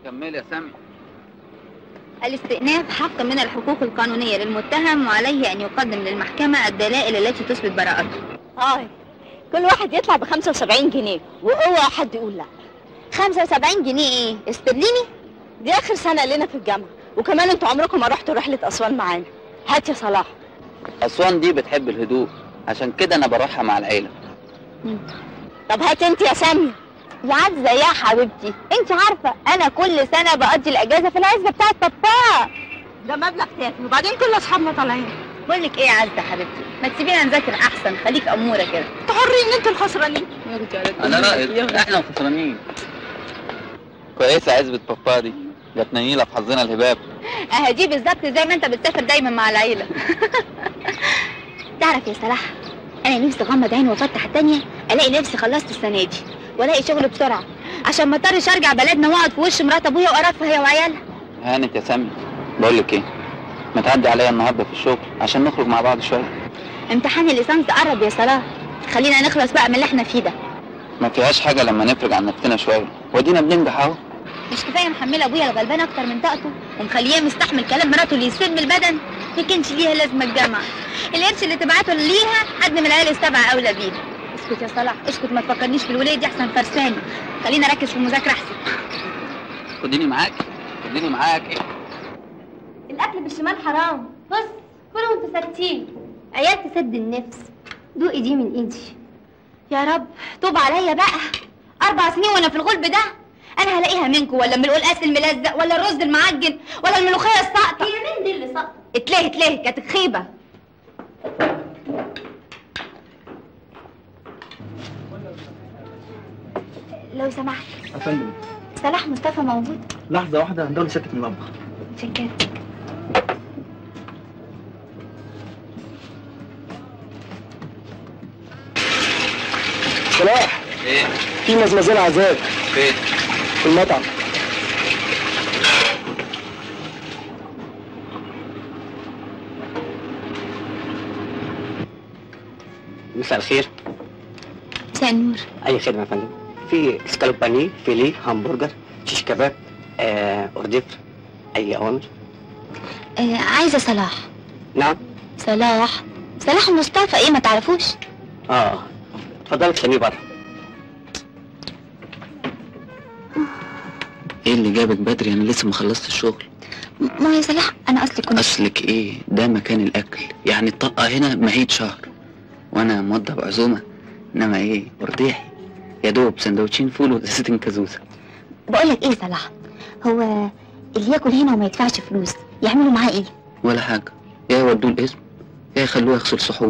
كملي يا سامي الاستئناف حق من الحقوق القانونية للمتهم وعليه أن يقدم للمحكمة الدلائل التي تثبت براءته اه كل واحد يطلع ب 75 جنيه واوعى حد يقول لا 75 جنيه إيه؟ استرليني؟ دي اخر سنه لنا في الجامعه وكمان انتوا عمركم ما رحتوا رحله اسوان معانا هات يا صلاح أسوان دي بتحب الهدوء عشان كده أنا بروحها مع العيلة طب هات انت يا ساميه يا عزة يا حبيبتي انت عارفة أنا كل سنة بقضي الأجازة في العزبة بتاعت بابا ده مبلغ تافه وبعدين كل اصحابنا طالعين بقول لك إيه يا عزة حبيبتي ما تسيبينا نذاكر أحسن خليك أمورة كده انتوا حرين انتوا الخسرانين أنا رأيك إحنا الخسرانين كويسة عزبة بابا دي جت نيلة في حظنا الهباب أهي دي بالظبط زي ما أنت بتسافر دايما مع العيلة تعرف يا صلاح أنا نفسي أغمض عيني وأفتح التانية ألاقي نفسي خلصت السنة دي وألاقي شغل بسرعة عشان ما اضطرش أرجع بلدنا وأقعد في وش مرات أبويا وقرفها هي وعيالها هانت يا سامي بقول لك إيه ما تعدي عليا النهارده في الشغل عشان نخرج مع بعض شوية امتحان الليسانس قرب يا صلاح خلينا نخلص بقى من اللي احنا فيه ده ما فيهاش حاجة لما نفرج عن نفسنا شوية ودينا بننجح أهو مش كفايه محمله ابويا الغلبان اكتر من طاقته ومخليه مستحمل كلام مراته اللي يسم البدن ما كانش ليها لازمه الجامعه القرش اللي تبعته ليها حد من العيال السبعه اولى بيه اسكت يا صلاح اسكت ما تفكرنيش بالوليه دي احسن فرساني خلينا اركز في المذاكره احسن خديني معاك خديني معاك الاكل بالشمال حرام بص كلوا وانتوا ساكتين عيال تسد النفس دوقي دي من ايدي يا رب توب عليا بقى اربع سنين وانا في الغلب ده انا هلاقيها منكم ولا من القلقاس الملزق ولا الرز المعجن ولا الملوخيه الساقطه هي مين دي اللي ساقطه اتلهي اتلهي كانت خيبه لو سمحت يا فندم صلاح مصطفى موجود لحظة واحدة هندول سكت من المطبخ شكرا صلاح إيه في مزمزيل عذاب فين في المطعم مساء الخير مساء النور اي خدمه يا فندم في سكالوب بانيه فيليه همبرجر شيش كباب آه اورديف اي اوامر آه عايزه صلاح نعم صلاح صلاح مصطفى ايه ما تعرفوش اه اتفضلي تسميه بره إيه اللي جابك بدري أنا لسه ما خلصت الشغل م- ما يا صلاح انا اصلي كنت أصلك إيه ده مكان الأكل يعني الطاقة هنا مهيد شهر وأنا موضب عزومة إنما إيه ورديحي يا دوب سندوتشين فول وقصتين كازوزة بقول لك ايه صلاح هو اللي ياكل هنا وما يدفعش فلوس يعملوا معاه ايه ولا حاجة يا يودوه الاسم يا يخلوه يغسل صحون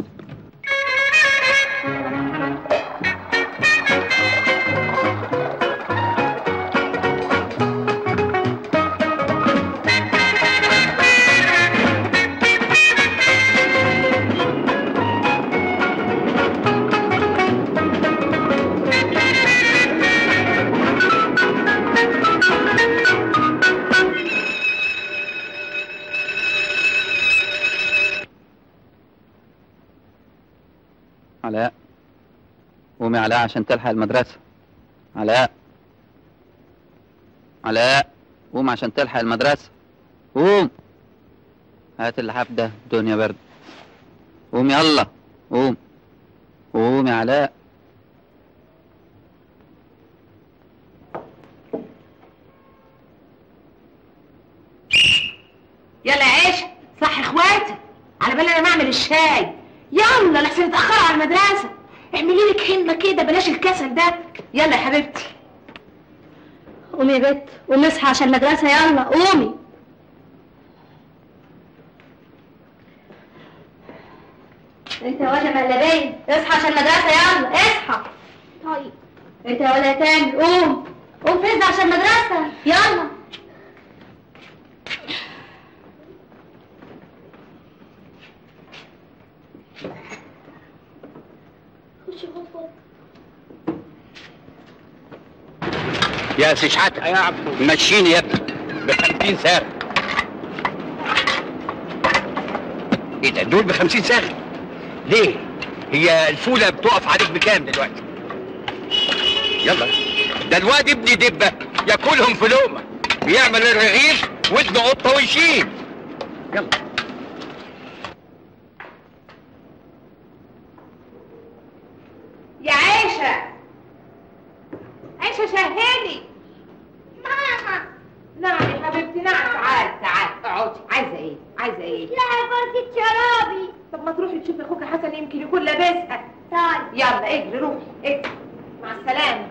علاء قومي علاء عشان تلحق المدرسة علاء علاء قوم عشان تلحق المدرسة قوم هات اللحاف ده الدنيا برد قوم يلا قوم قوم يا علاء يلا يا عيش صح اخواتي على بال انا نعمل الشاي يلا لحسن نتاخروا على المدرسه اعملي لك همه كده بلاش الكسل ده يلا يا حبيبتي قومي يا بت قومي اصحى عشان المدرسه يلا قومي انت يا واد مقلبيه اصحى عشان المدرسه يلا اصحى طيب انت يا ولا تاني قوم قوم فز عشان المدرسه يلا يا سي شحاته يا عبد مشيني يا ابني ب 50 ساغ ايه ده دول ب 50 ساغ ليه؟ هي الفوله بتقف عليك بكام دلوقتي؟ يلا ده الواد ابني دبه ياكلهم في لقمه بيعمل الرغيف ودنه قطه ويشيل يلا يا عيشة عيشة شهاني ماما نعم يا حبيبتي نعم تعالي تعالي اقعدي عايزة ايه؟ عايزة ايه؟ لا فرصة شرابي طب ما تروحي تشوفي اخوك حسن يمكن يكون لابسها طيب يلا اجري روحي اجري مع السلامة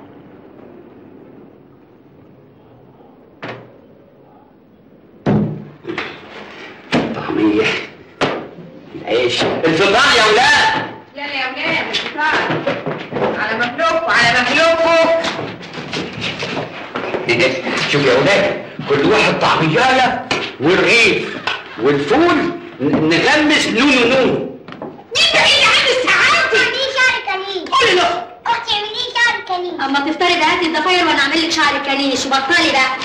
طعمية العيش الفطار يا ولاد يلا يا ولاد الفطار على مهلوكوا على مهلوكوا شوف يا ولاد كل واحد طعميايه والرغيف والفول ن- نغمس نونو نونو مين بعيد عن السعادة؟ اعملي شعر كنيش قولي له اختي اعملي شعر كنيش اما تفطري بقى هاتي الضفاير وانا اعمل لك شعر كنيش وبطلي بقى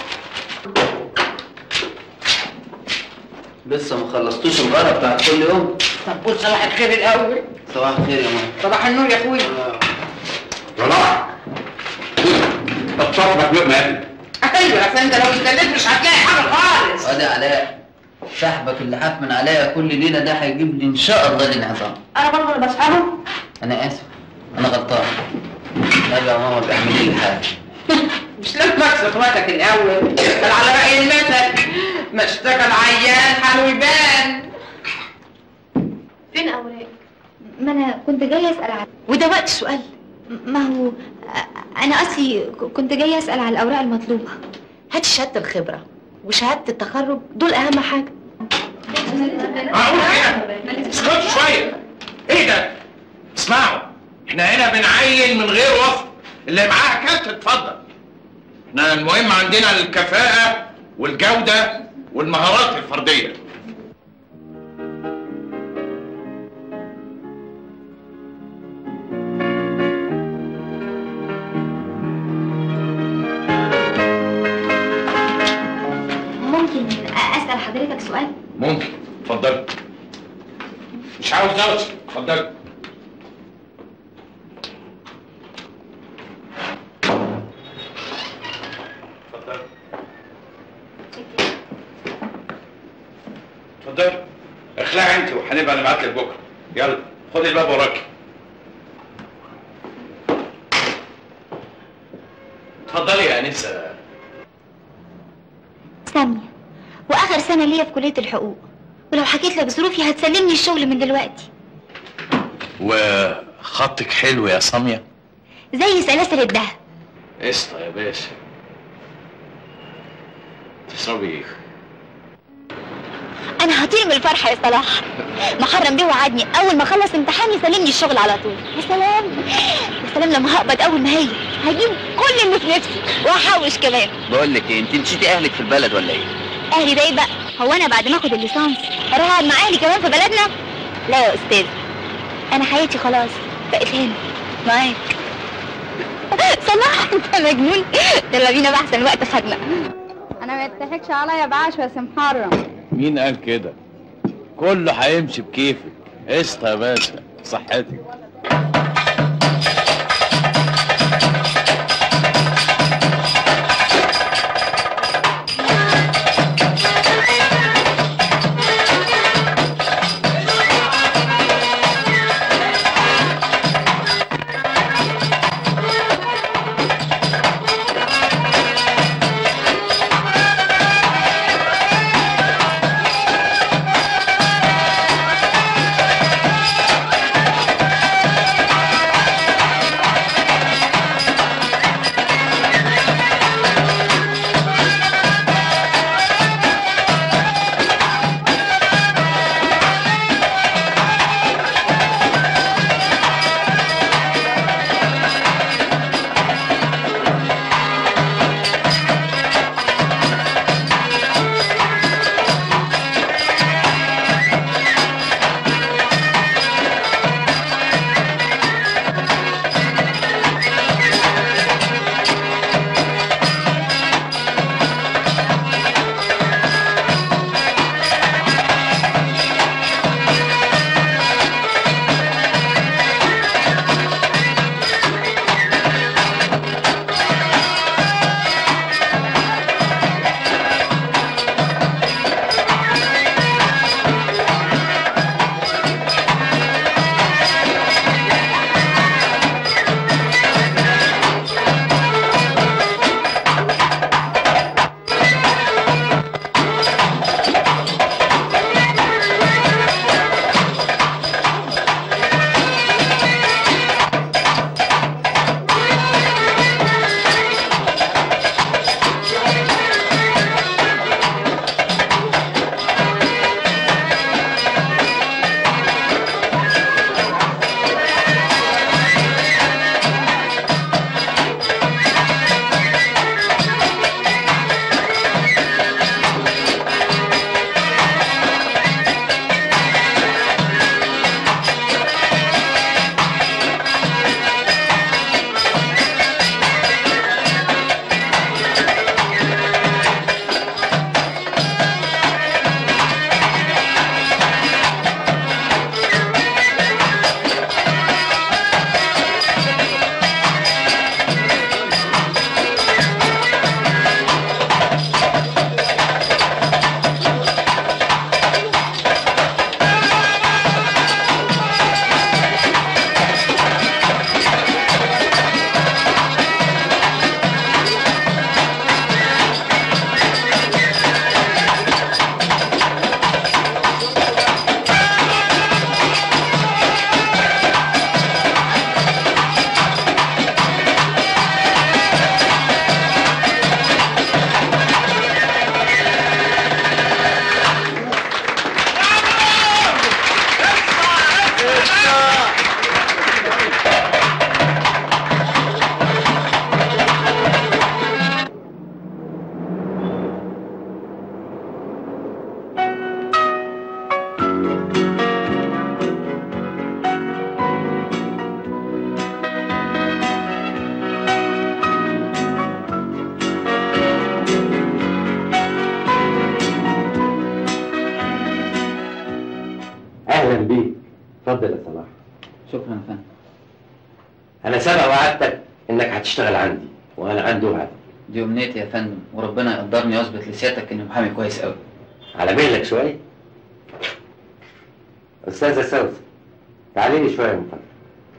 لسه ما خلصتوش الغرض بتاعت كل يوم طب قول صباح الخير الاول صباح الخير يا ماما صباح النور يا اخوي صلاح طب صاحبك لقمه يا ابني ايوه عشان انت لو اتكلمت مش هتلاقي حاجه خالص وادي علاء صاحبك اللي حاف من عليا كل ليله ده هيجيب لي ان شاء الله الانعزام انا برضه اللي بسحبه انا اسف انا غلطان ارجع يا ماما بيعملي لي حاجه مش لازم اكسب اخواتك الاول بل على راي المثل ما اشتكى العيان حاله يبان فين اوراق ما انا كنت جايه اسال على وده وقت سؤال ما هو انا اصلي ك- كنت جايه اسال على الاوراق المطلوبه هات شهاده الخبره وشهاده التخرج دول اهم حاجه معقول كده اسكتوا شويه ايه ده اسمعوا احنا هنا بنعين من غير وصف اللي معاه كارت اتفضل احنا المهم عندنا الكفاءة والجودة والمهارات الفردية ممكن اسال حضرتك سؤال ممكن اتفضل مش عاوز دوشه اتفضل اتفضل اتفضل اخلعي انت وهنبقى نبعت لك بكره يلا خدي الباب وراكي اتفضلي يا انسه ساميه واخر سنه ليا في كليه الحقوق ولو حكيت لك ظروفي هتسلمني الشغل من دلوقتي وخطك حلو يا ساميه زي سلاسل الدهب قشطه يا باشا تشربي ايه انا هطير من الفرحه يا صلاح محرم بيه وعدني اول ما اخلص امتحاني يسلمني الشغل على طول يا سلام يا سلام لما هقبض اول ما هي هجيب كل اللي في نفسي وهحوش كمان بقول لك ايه انت نسيتي اهلك في البلد ولا ايه اهلي ده ايه بقى هو انا بعد ما اخد الليسانس اروح اقعد مع اهلي كمان في بلدنا لا يا استاذ انا حياتي خلاص بقت هنا معاك صلاح انت مجنون يلا بينا بقى احسن وقت خدنا انا ما يضحكش عليا بعاش يا سي محرم مين قال كده؟ كله هيمشي بكيفك قشطة يا باشا صحتك اتفضل يا صلاح شكرا يا فندم انا سبق وعدتك انك هتشتغل عندي وانا عندي وعد دي امنيتي يا فندم وربنا يقدرني واثبت لسيادتك اني محامي كويس قوي على مهلك شويه استاذه سوسن تعالي لي شويه من فضلك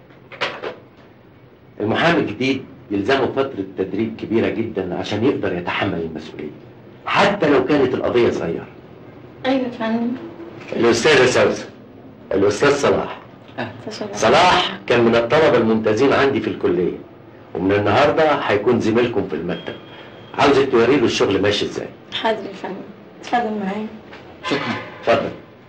المحامي الجديد يلزمه فتره تدريب كبيره جدا عشان يقدر يتحمل المسؤوليه حتى لو كانت القضيه صغيره ايوه يا فندم الاستاذه سوسن الاستاذ صلاح صلاح كان من الطلبه الممتازين عندي في الكليه ومن النهارده هيكون زميلكم في المكتب عاوزك توري له الشغل ماشي ازاي حاضر يا فندم اتفضل معايا شكرا اتفضل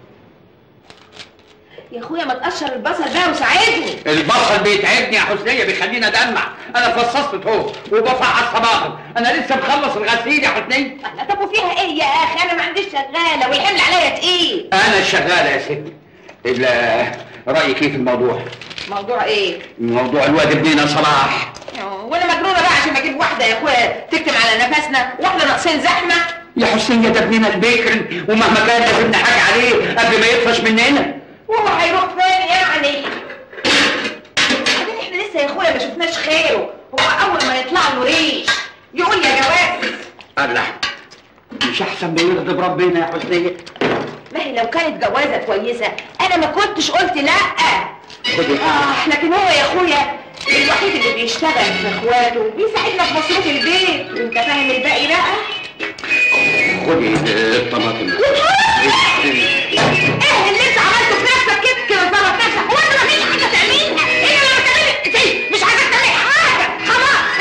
يا اخويا ما تقشر البصل ده وساعدني البصل بيتعبني يا حسنية بيخليني ادمع انا فصصت توم وبفعص طماطم انا لسه مخلص الغسيل يا حسنية طب وفيها ايه يا اخي انا ما عنديش شغاله والحمل عليا تقيل انا الشغالة يا ستي ال- رايك ايه في الموضوع موضوع ايه موضوع الواد ابننا صلاح وانا مجنونه بقى عشان اجيب واحده يا اخويا تكتم على نفسنا واحنا ناقصين زحمه يا حسنية ده ابننا البكر ومهما كان لازم نحاج عليه قبل ما يطفش مننا وهو هيروح فين يعني بعدين احنا لسه يا اخويا ما شفناش خيره هو اول ما يطلع له ريش يقول يا جواز الله مش احسن ما يرضي بربنا يا حسنية ما هي لو كانت جوازه كويسه انا ما كنتش قلت لا خدي اه لكن هو يا اخويا الوحيد اللي بيشتغل في اخواته بيساعدنا في مصروف البيت وانت فاهم الباقي بقى خدي الطماطم ايه اللي انت عملته في نفسك كده كده ظبط نفسك هو انت مفيش حاجه تعملها ايه لما تعمل إيه؟ مش عايزك تعمل حاجه خلاص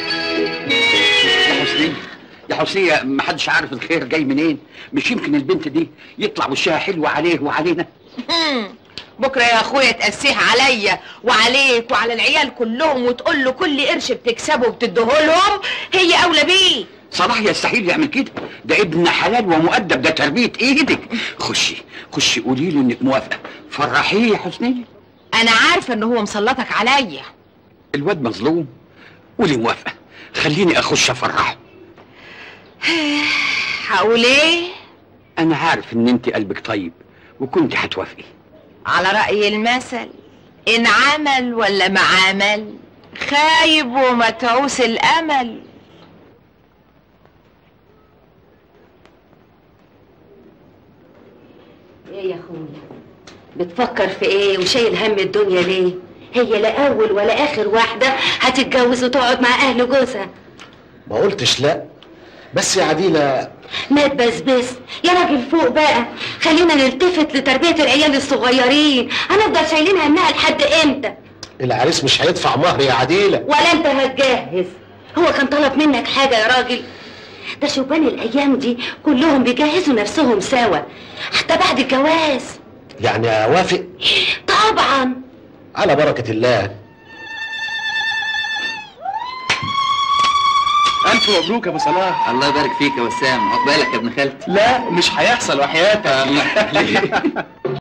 يا حسنية يا حسنية محدش عارف الخير جاي منين مش يمكن البنت دي يطلع وشها حلو عليه وعلينا مم. بكره يا اخويا تقسيه عليا وعليك وعلى العيال كلهم وتقول له كل قرش بتكسبه وبتديهولهم هي اولى بيه صلاح يستحيل يعمل كده ده ابن حلال ومؤدب ده تربية ايدك خشي خشي قولي له انك موافقة فرحيه يا حسنية انا عارفه ان هو مسلطك عليا الواد مظلوم قولي موافقة خليني اخش افرحه هقول ايه انا عارف ان انت قلبك طيب وكنت هتوافقي على رأي المثل إن عمل ولا ما عمل خايب ومتعوس الأمل ايه يا اخويا بتفكر في ايه وشايل هم الدنيا ليه هي لا اول ولا اخر واحده هتتجوز وتقعد مع اهل جوزها ما قلتش لا بس يا عديلة ما تبسبس يا راجل فوق بقى خلينا نلتفت لتربيه العيال الصغيرين هنفضل شايلين همها لحد امتى العريس مش هيدفع مهر يا عديلة ولا انت هتجهز هو كان طلب منك حاجه يا راجل ده شبان الايام دي كلهم بيجهزوا نفسهم سوا حتى بعد الجواز يعني اوافق طبعا على بركة الله ألف مبروك يا أبو صلاح الله يبارك فيك يا وسام عقبالك يا ابن خالتي لا مش هيحصل وحياتك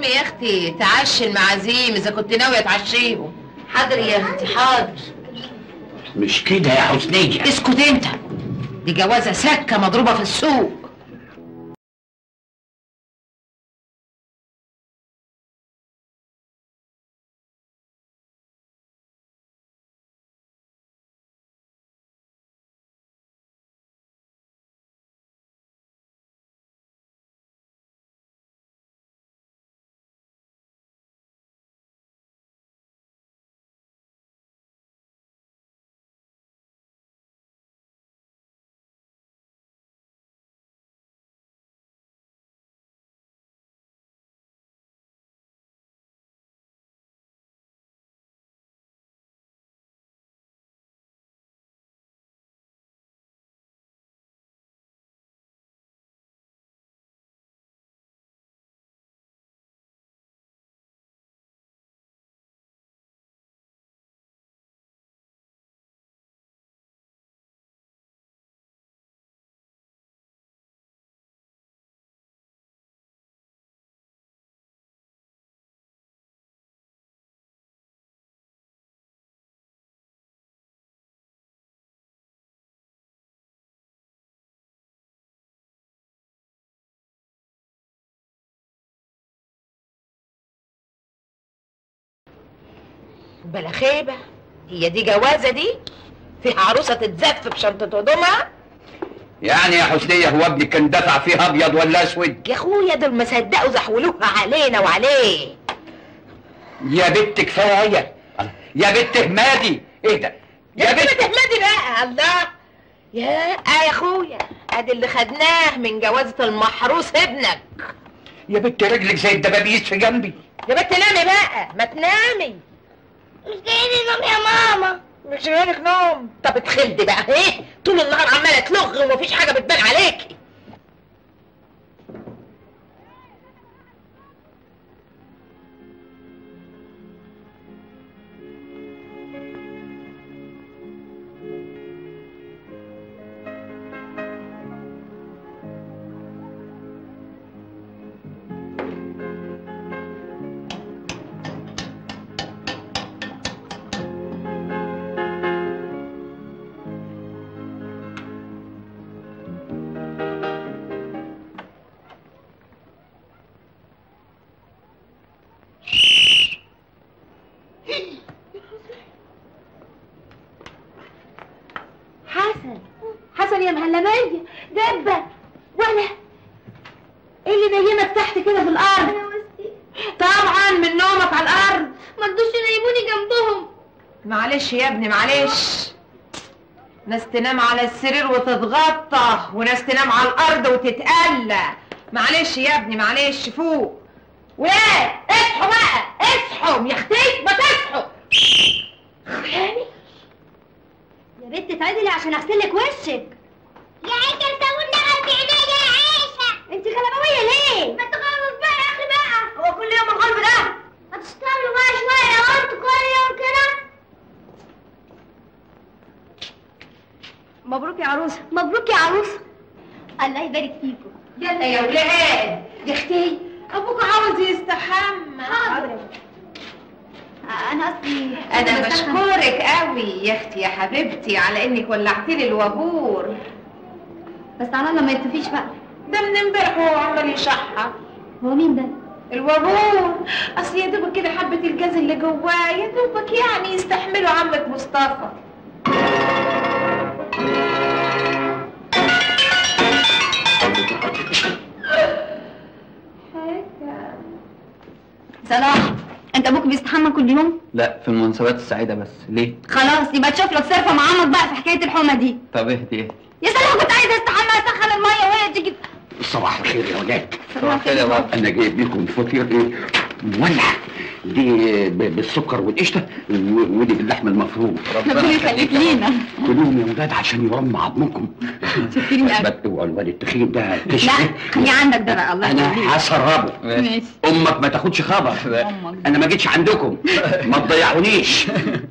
قومي يا اختي تعشي المعازيم اذا كنت ناويه تعشيهم حاضر يا اختي حاضر مش كده يا حسنية اسكت انت دي جوازه سكه مضروبه في السوق بلا خيبه هي دي جوازه دي فيها عروسه تتزف بشنطه هدومها يعني يا حسنية هو ابنك كان دفع فيها ابيض ولا اسود يا اخويا دول ما صدقوا زحولوها علينا وعليه يا بنت كفاية يا بنت همادي ايه ده يا بنت احمدي بقى الله يا اه يا اخويا ادي اللي خدناه من جوازة المحروس ابنك يا بنت رجلك زي الدبابيس في جنبي يا بنت نامي بقى ما تنامي مش جايلي نوم يا ماما مش جايلك نوم طب اتخلدي بقى ايه طول النهار عماله تلغ ومفيش حاجه بتبان عليكي حسن حسن يا مهلبية دبة ولا ايه اللي نيمك تحت كده في الارض طبعا من نومك على الارض ما رضوش ينيموني جنبهم معلش يا ابني معلش ناس تنام على السرير وتتغطى وناس تنام على الارض وتتقلى معلش يا ابني معلش فوق ولاد اصحوا بقى اصحوا يا اختي ما تصحوا يعني يا بنت اتعدلي عشان اغسل لك وشك يا عيشة سوينا قد عينيا يا عيشة انت غلبوية ليه؟ ما تغلط بقى يا اخي بقى هو كل يوم الغلب ده ما تشتغلوا بقى شوية يا انتوا كل يوم كده مبروك يا عروسة مبروك يا عروسة الله يبارك فيكم يلا يا ولاد يا اختي ابوك عاوز يستحمى حاضر انا اصلي انا بشكرك قوي يا اختي يا حبيبتي على انك ولعتي لي الوابور بس على الله ما يطفيش بقى ده من امبارح هو عمال يشحر هو مين ده؟ الوابور اصل يا دوبك كده حبه الجاز اللي جواه يا دوبك يعني يستحملوا عمك مصطفى صلاح انت ابوك بيستحمى كل يوم؟ لا في المناسبات السعيدة بس ليه؟ خلاص يبقى تشوف لك صرفة مع عمك بقى في حكاية الحمى دي طب اهدي اهدي يا سلام كنت عايزة استحمى اسخن المية وهي تيجي صباح الخير يا ولاد صباح الخير يا بابا انا جايب لكم فطير ايه مولع دي ب- بالسكر والقشطه و- ودي باللحم المفروم ربنا يخليك لينا كلوهم يا ولاد عشان يرم عظمكم شكرين قوي بس اوعى الواد التخين ده لا تشفي خليه عندك ده بقى الله انا يخليك هسربه ماشي امك ما تاخدش خبر امك انا ما جيتش عندكم ما تضيعونيش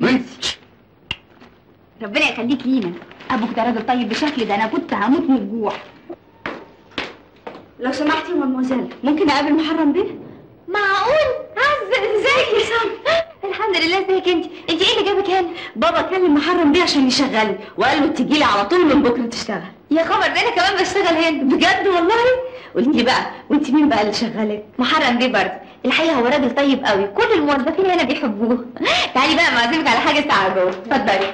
ربنا يخليك لينا ابوك ده راجل طيب بشكل ده انا كنت هموت من الجوع لو سمحتي يا مدموزيل ممكن اقابل محرم بيه معقول عز ازيك يا سام الحمد لله ازيك انت انت ايه اللي جابك هنا بابا كلم محرم بيه عشان يشغلني وقال له تجي لي على طول من بكره تشتغل يا خبر ده انا كمان بشتغل هنا بجد والله قولي لي بقى وانت مين بقى اللي شغالك محرم بيه برضه الحقيقه هو راجل طيب قوي كل الموظفين هنا بيحبوه تعالي بقى معزمك على حاجه ساعه جوه اتفضلي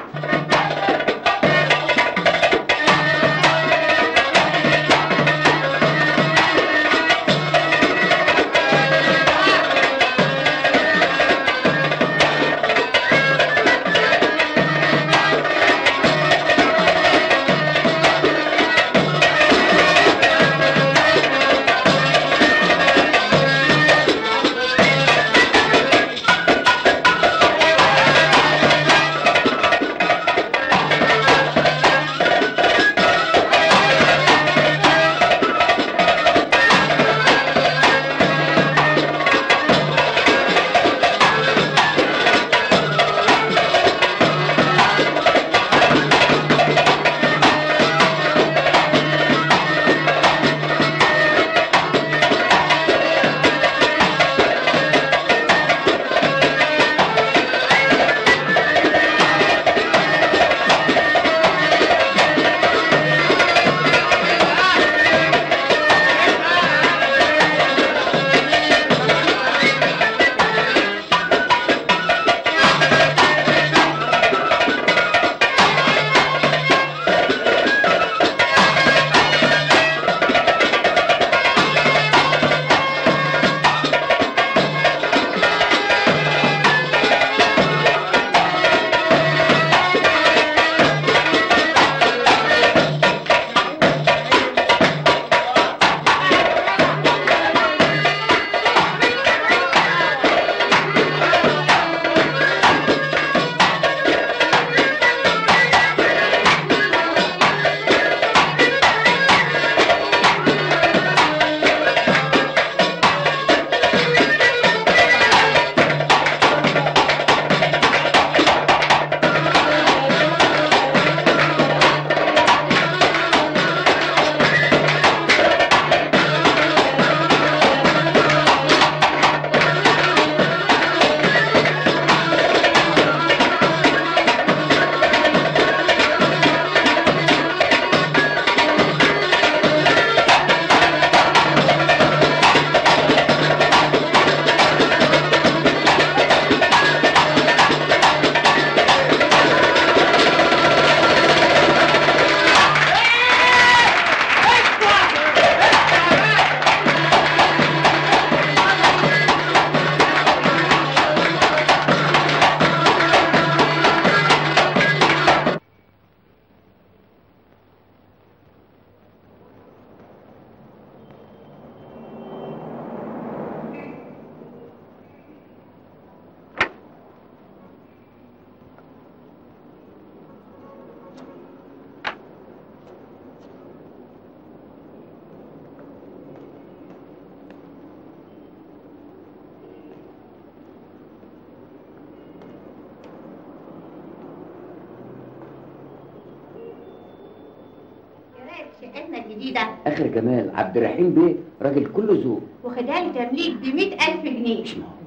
شقتنا الجديدة اخر جمال عبد الرحيم بيه راجل كله ذوق واخدها لي تمليك ب 100000 جنيه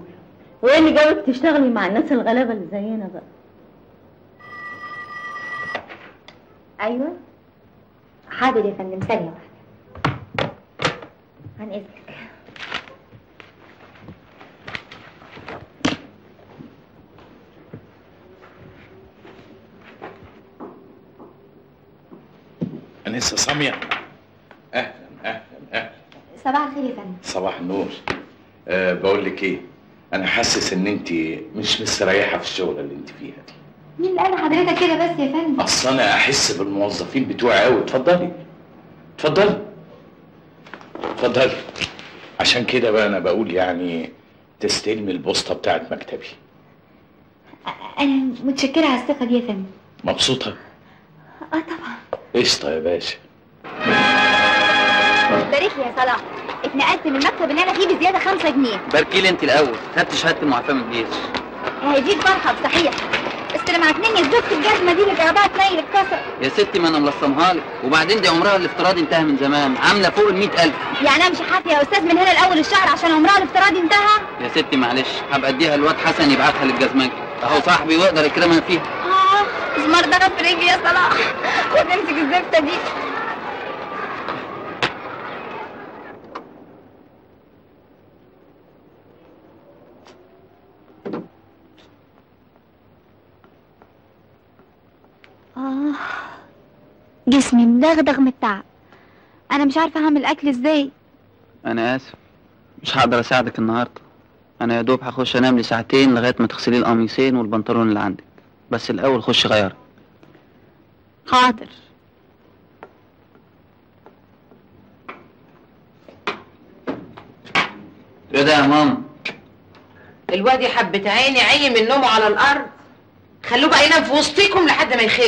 وايه اللي جابك تشتغلي مع الناس الغلابه اللي زينا بقى ايوه حاضر يا فندم ثانية واحدة عن اذنك انسه ساميه اهلا اهلا اهلا صباح الخير يا فندم صباح النور أه بقول لك ايه انا حاسس ان انت مش مستريحه في الشغله اللي انت فيها دي مين اللي قال لحضرتك كده بس يا فندم اصل انا احس بالموظفين بتوعي قوي اتفضلي اتفضلي اتفضلي عشان كده بقى انا بقول يعني تستلمي البوسطه بتاعت مكتبي انا متشكرة على الثقة دي يا فندم مبسوطه اه طبعا قشطه يا باشا بارك لي يا صلاح اتنقلت من المكتب اللي انا فيه بزياده 5 جنيه باركي لي انت الاول خدت شهاده المعافاه من الجيش هيديك فرحه بصحيح استلم عفنين يا زوجة الجزمة دي اللي جايباها تنيل اتكسر يا ستي ما انا ملصمها لك وبعدين دي عمرها الافتراضي انتهى من زمان عامله فوق ال ألف يعني امشي حافية يا استاذ من هنا لاول الشهر عشان عمرها الافتراضي انتهى يا ستي معلش هبقى اديها الواد حسن يبعتها للجزمجي اهو صاحبي ويقدر يكرمها فيها اه زمار ضرب في رجلي يا صلاح خد امسك الزفته دي اه جسمي مدغدغ من التعب انا مش عارفه هعمل اكل ازاي انا اسف مش هقدر اساعدك النهارده انا يا دوب هخش انام لي ساعتين لغايه ما تغسلي القميصين والبنطلون اللي عندك بس الاول خش غيري حاضر ايه ده يا ماما الواد يا حبة عيني عيني من نومه على الارض خلوه بقى ينام في وسطيكم لحد ما يخف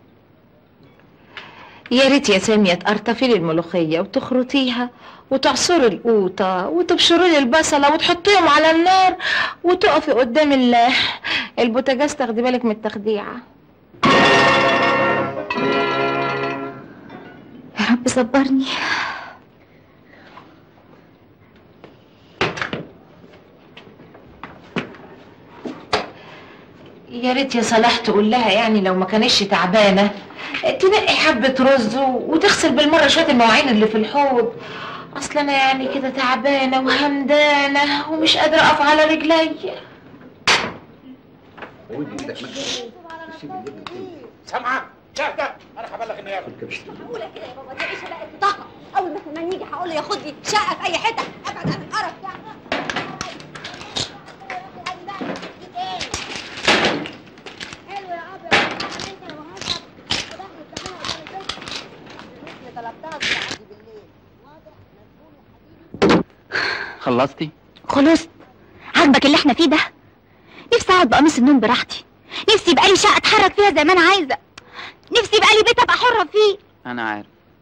يا ريت يا سامية تقرطفي لي الملوخية وتخرطيها وتعصري القوطة وتبشري لي البصلة وتحطيهم على النار وتقفي قدام ال- البوتاجاز تاخدي بالك من التخديعة يا رب صبرني يا ريت يا صلاح تقول لها يعني لو ما كانتش تعبانه تنقي حبه رز و- وتغسل بالمره شويه المواعين اللي في الحوض اصل انا يعني كده تعبانه وهمدانه ومش قادره اقف على رجلي سامعه شاهده انا هبلغ النيابه معقولة كده يا بابا ده ايش بقى بطاقة أول ما كمان يجي هقول له ياخد لي شقة في أي حتة أبعد عن القرف ده حلو يا أبيض انت لو هشرب ودخلت تعملها قدام البيت اللي طلبتها في عندي بالليل خلصتي خلصت عاجبك اللي احنا فيه ده نفسي اقعد بقميص النوم براحتي نفسي يبقى لي شقه اتحرك فيها زي ما انا عايزه نفسي يبقى لي بيت ابقى حره فيه انا عارف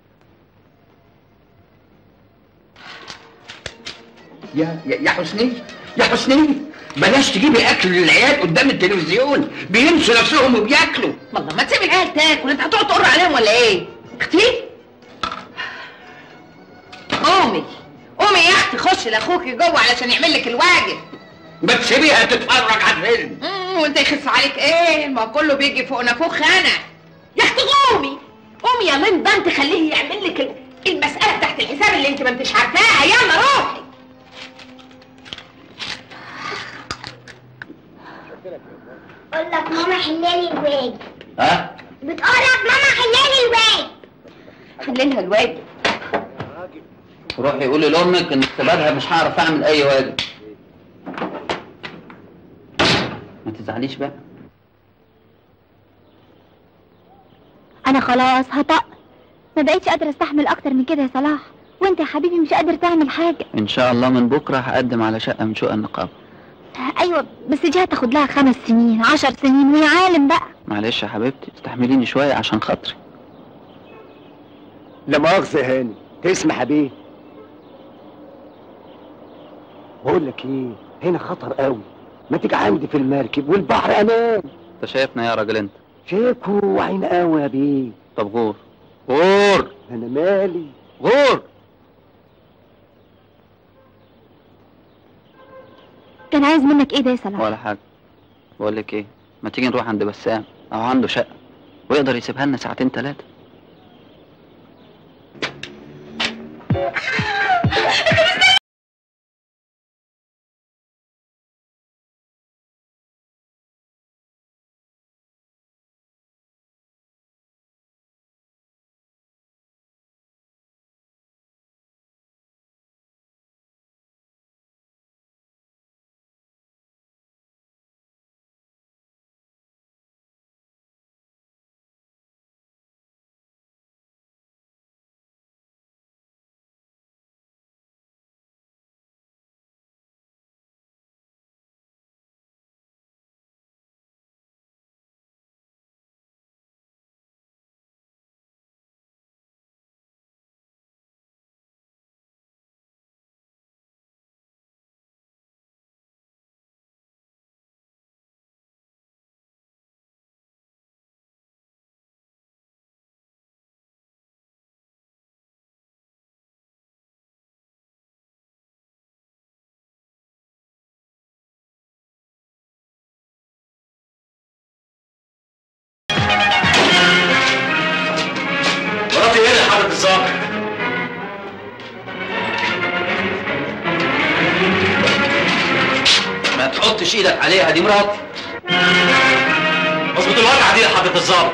يا يا يا حسني يا حسني بلاش تجيبي اكل للعيال قدام التلفزيون بينسوا نفسهم وبياكلوا والله ما تسيب العيال تاكل انت هتقعد تقر عليهم ولا ايه اختي قومي قومي يا اختي خشي لاخوكي جوه علشان يعمل لك الواجب ما تسيبيها تتفرج على الفيلم مم، وانت يخس عليك ايه ما كله بيجي فوق نافوخ انا يا اختي قومي قومي يا لين ده انت خليه يعمل لك ال- المساله تحت الحساب اللي انت ما انتش عارفاها يلا روحي بقول لك ماما حلالي الواجب ها بتقول لك ماما حلالي الواجب حللها الواجب روحي قولي لامك ان اختبارها مش هعرف اعمل اي واجب ما تزعليش بقى انا خلاص هطق ما بقيتش قادره استحمل اكتر من كده يا صلاح وانت يا حبيبي مش قادر تعمل حاجه ان شاء الله من بكره هقدم على شقه من شقق النقابه ايوه بس دي هتاخد لها خمس سنين عشر سنين ويا عالم بقى معلش يا حبيبتي استحمليني شويه عشان خاطري لا مؤاخذة يا هاني تسمح بيه بقول لك ايه هنا خطر قوي ما تيجي عندي في المركب والبحر امان انت شايفنا يا راجل انت شيكو وعين قوي يا بيه طب غور غور انا مالي غور كان عايز منك ايه ده يا صلاح ولا حاجه بقول لك ايه ما تيجي نروح عند بسام او عنده شقه ويقدر يسيبها لنا ساعتين ثلاثه تحطش ايدك عليها دي مراتي اظبط الواقعة دي يا حضرة الظابط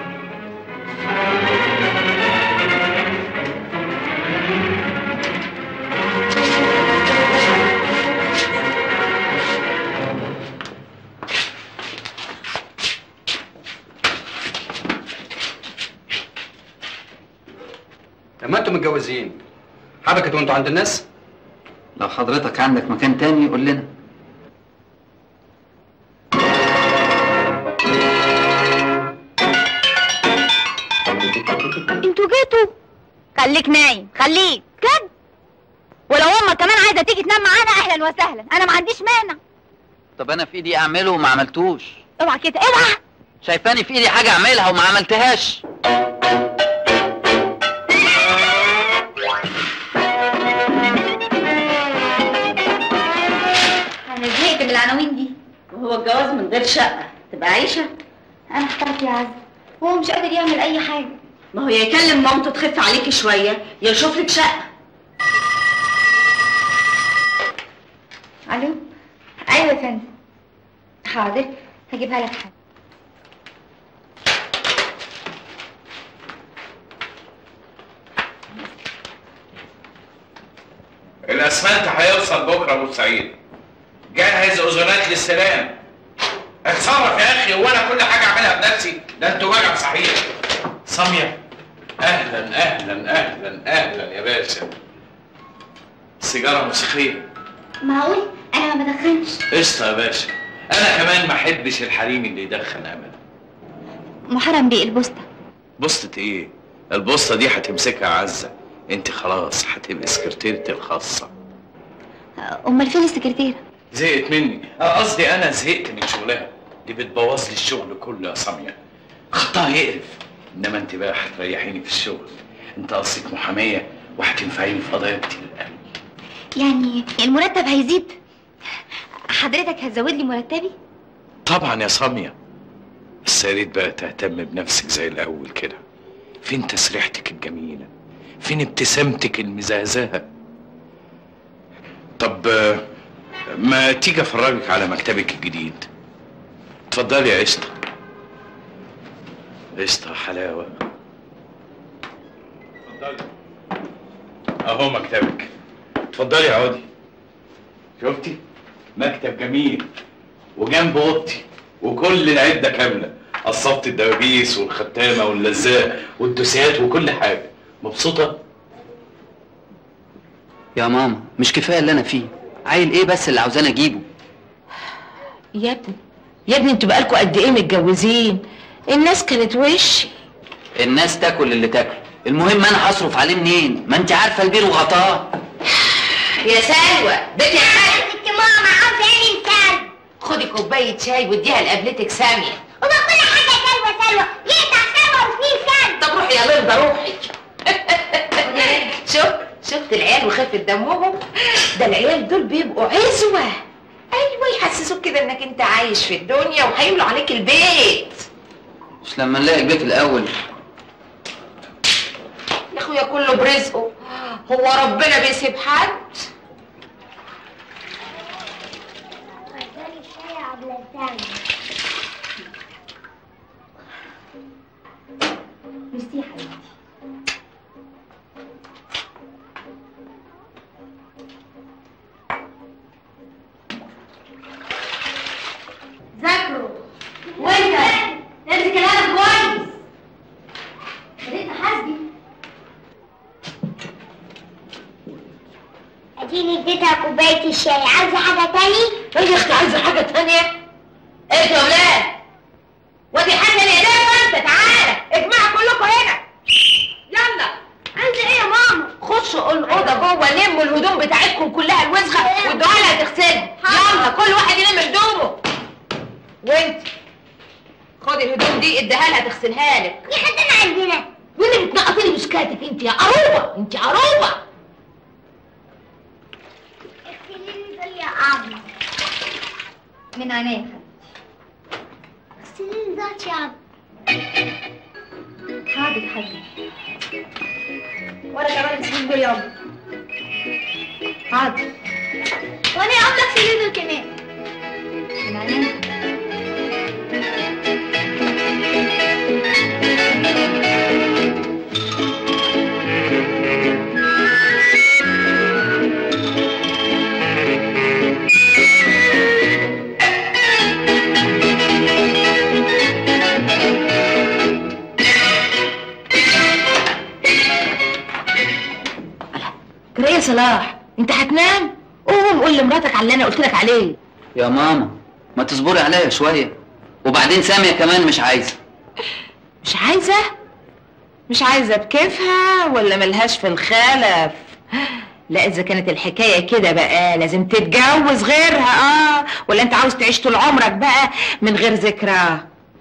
طب ما انتوا متجوزين حبكت وانتوا عند الناس لو حضرتك عندك مكان تاني قول لنا انتوا جيتوا خليك نايم خليك كده ولو امك كمان عايزه تيجي تنام معانا اهلا وسهلا انا ما عنديش مانع طب انا في ايدي اعمله وما عملتوش اوعى كده اوعى شايفاني في ايدي حاجه اعملها وما عملتهاش انا زهقت من العناوين دي وهو الجواز من غير شقة تبقى عيشة انا اخترت يا عز هو مش قادر يعمل اي حاجه ما هو يا يكلم مامته تخف عليكي شوية يا يشوف لك شقة الو ايوه يا فندم حاضر هجيبها لك حاضر الاسمنت هيوصل بكره بورسعيد جهز اذونات للسلام اتصرف يا اخي وانا كل حاجه اعملها بنفسي ده انتوا بقى صحيح ساميه اهلا اهلا اهلا اهلا يا باشا سيجاره موسيقيه معقول انا ما بدخنش قشطه يا باشا انا كمان ما احبش الحريم اللي يدخن ابدا محرم بيه البوسطه بوسطة ايه البوسطة دي هتمسكها عزة انت خلاص هتبقي سكرتيرتي الخاصة امال فين السكرتيره زهقت مني آه، قصدي انا زهقت من شغلها دي بتبوظ لي الشغل كله يا سامية خطها يقرف انما انت بقى هتريحيني في الشغل انت اصلك محامية وهتنفعيني في قضايا كتير قوي يعني المرتب هيزيد حضرتك هتزود لي مرتبي طبعا يا سامية بس يا ريت بقى تهتم بنفسك زي الاول كده فين تسريحتك الجميلة فين ابتسامتك المزهزهة طب آه، ما تيجي افرجك على مكتبك الجديد اتفضلي يا قشطة قشطة حلاوة اتفضلي اهو مكتبك اتفضلي اقعدي شفتي مكتب جميل وجنب اوضتي وكل العده كامله قصبت الدبابيس والختامه واللزاق والدوسيات وكل حاجه مبسوطه يا ماما مش كفايه اللي انا فيه عيل ايه بس اللي عاوزاني اجيبه يا ابني يا ابني انتوا بقالكوا قد ايه متجوزين الناس كانت وشي الناس تاكل اللي تاكله المهم انا هصرف عليه منين ما انت عارفه البير وغطاه يا سلوى بنت يا سلوى انت ماما عاوزه ايه انت خدي كوبايه شاي واديها لقابلتك ساميه وما كل حاجه سلوى سلوى يقطع سلوى وفيه سلوى طب روحي يا لمضه روحي شفت شفت العيال وخفة دمهم ده العيال دول بيبقوا عزوة ايوه يحسسوك كده انك انت عايش في الدنيا وهيملوا عليك البيت مش لما نلاقي البيت الاول يا اخويا كله برزقه هو ربنا بيسيب حد ميرسي يا حبيبتي ذاكروا وانت امسك القلم كويس بديت حاسبي اديني اديتها كوبايه الشاي عايزه حاجه تاني ايه يا اختي عايزه حاجه تانية ايه يا ولاد ودي حاجه لايديك وانت تعالى اجمعوا كلكم هنا يلا عايزه ايه يا ماما خشوا الاوضه جوه لموا الهدوم بتاعتكم كلها الوسخه وادوها لها تغسلها يلا كل واحد يلم هدومه وانت خدي الهدوم دي اديها لها تغسلها لك يا حد انا عندنا واللي بتنقطي لي مسكاتك انت يا قروبه انت قروبه اغسليني دول يا عم من عينيا اغسليني دول يا عم حاضر حاضر وانا كمان اغسليني دول يلا حاضر وانا يا عم اغسلي دول كمان كده ايه يا صلاح انت هتنام قوم قول لمراتك على اللي انا قلت لك عليه يا ماما ما تصبري عليا شويه وبعدين ساميه كمان مش عايزه مش عايزه مش عايزه بكيفها ولا ملهاش في الخلف لا اذا كانت الحكايه كده بقى لازم تتجوز غيرها اه ولا انت عاوز تعيش طول عمرك بقى من غير ذكرى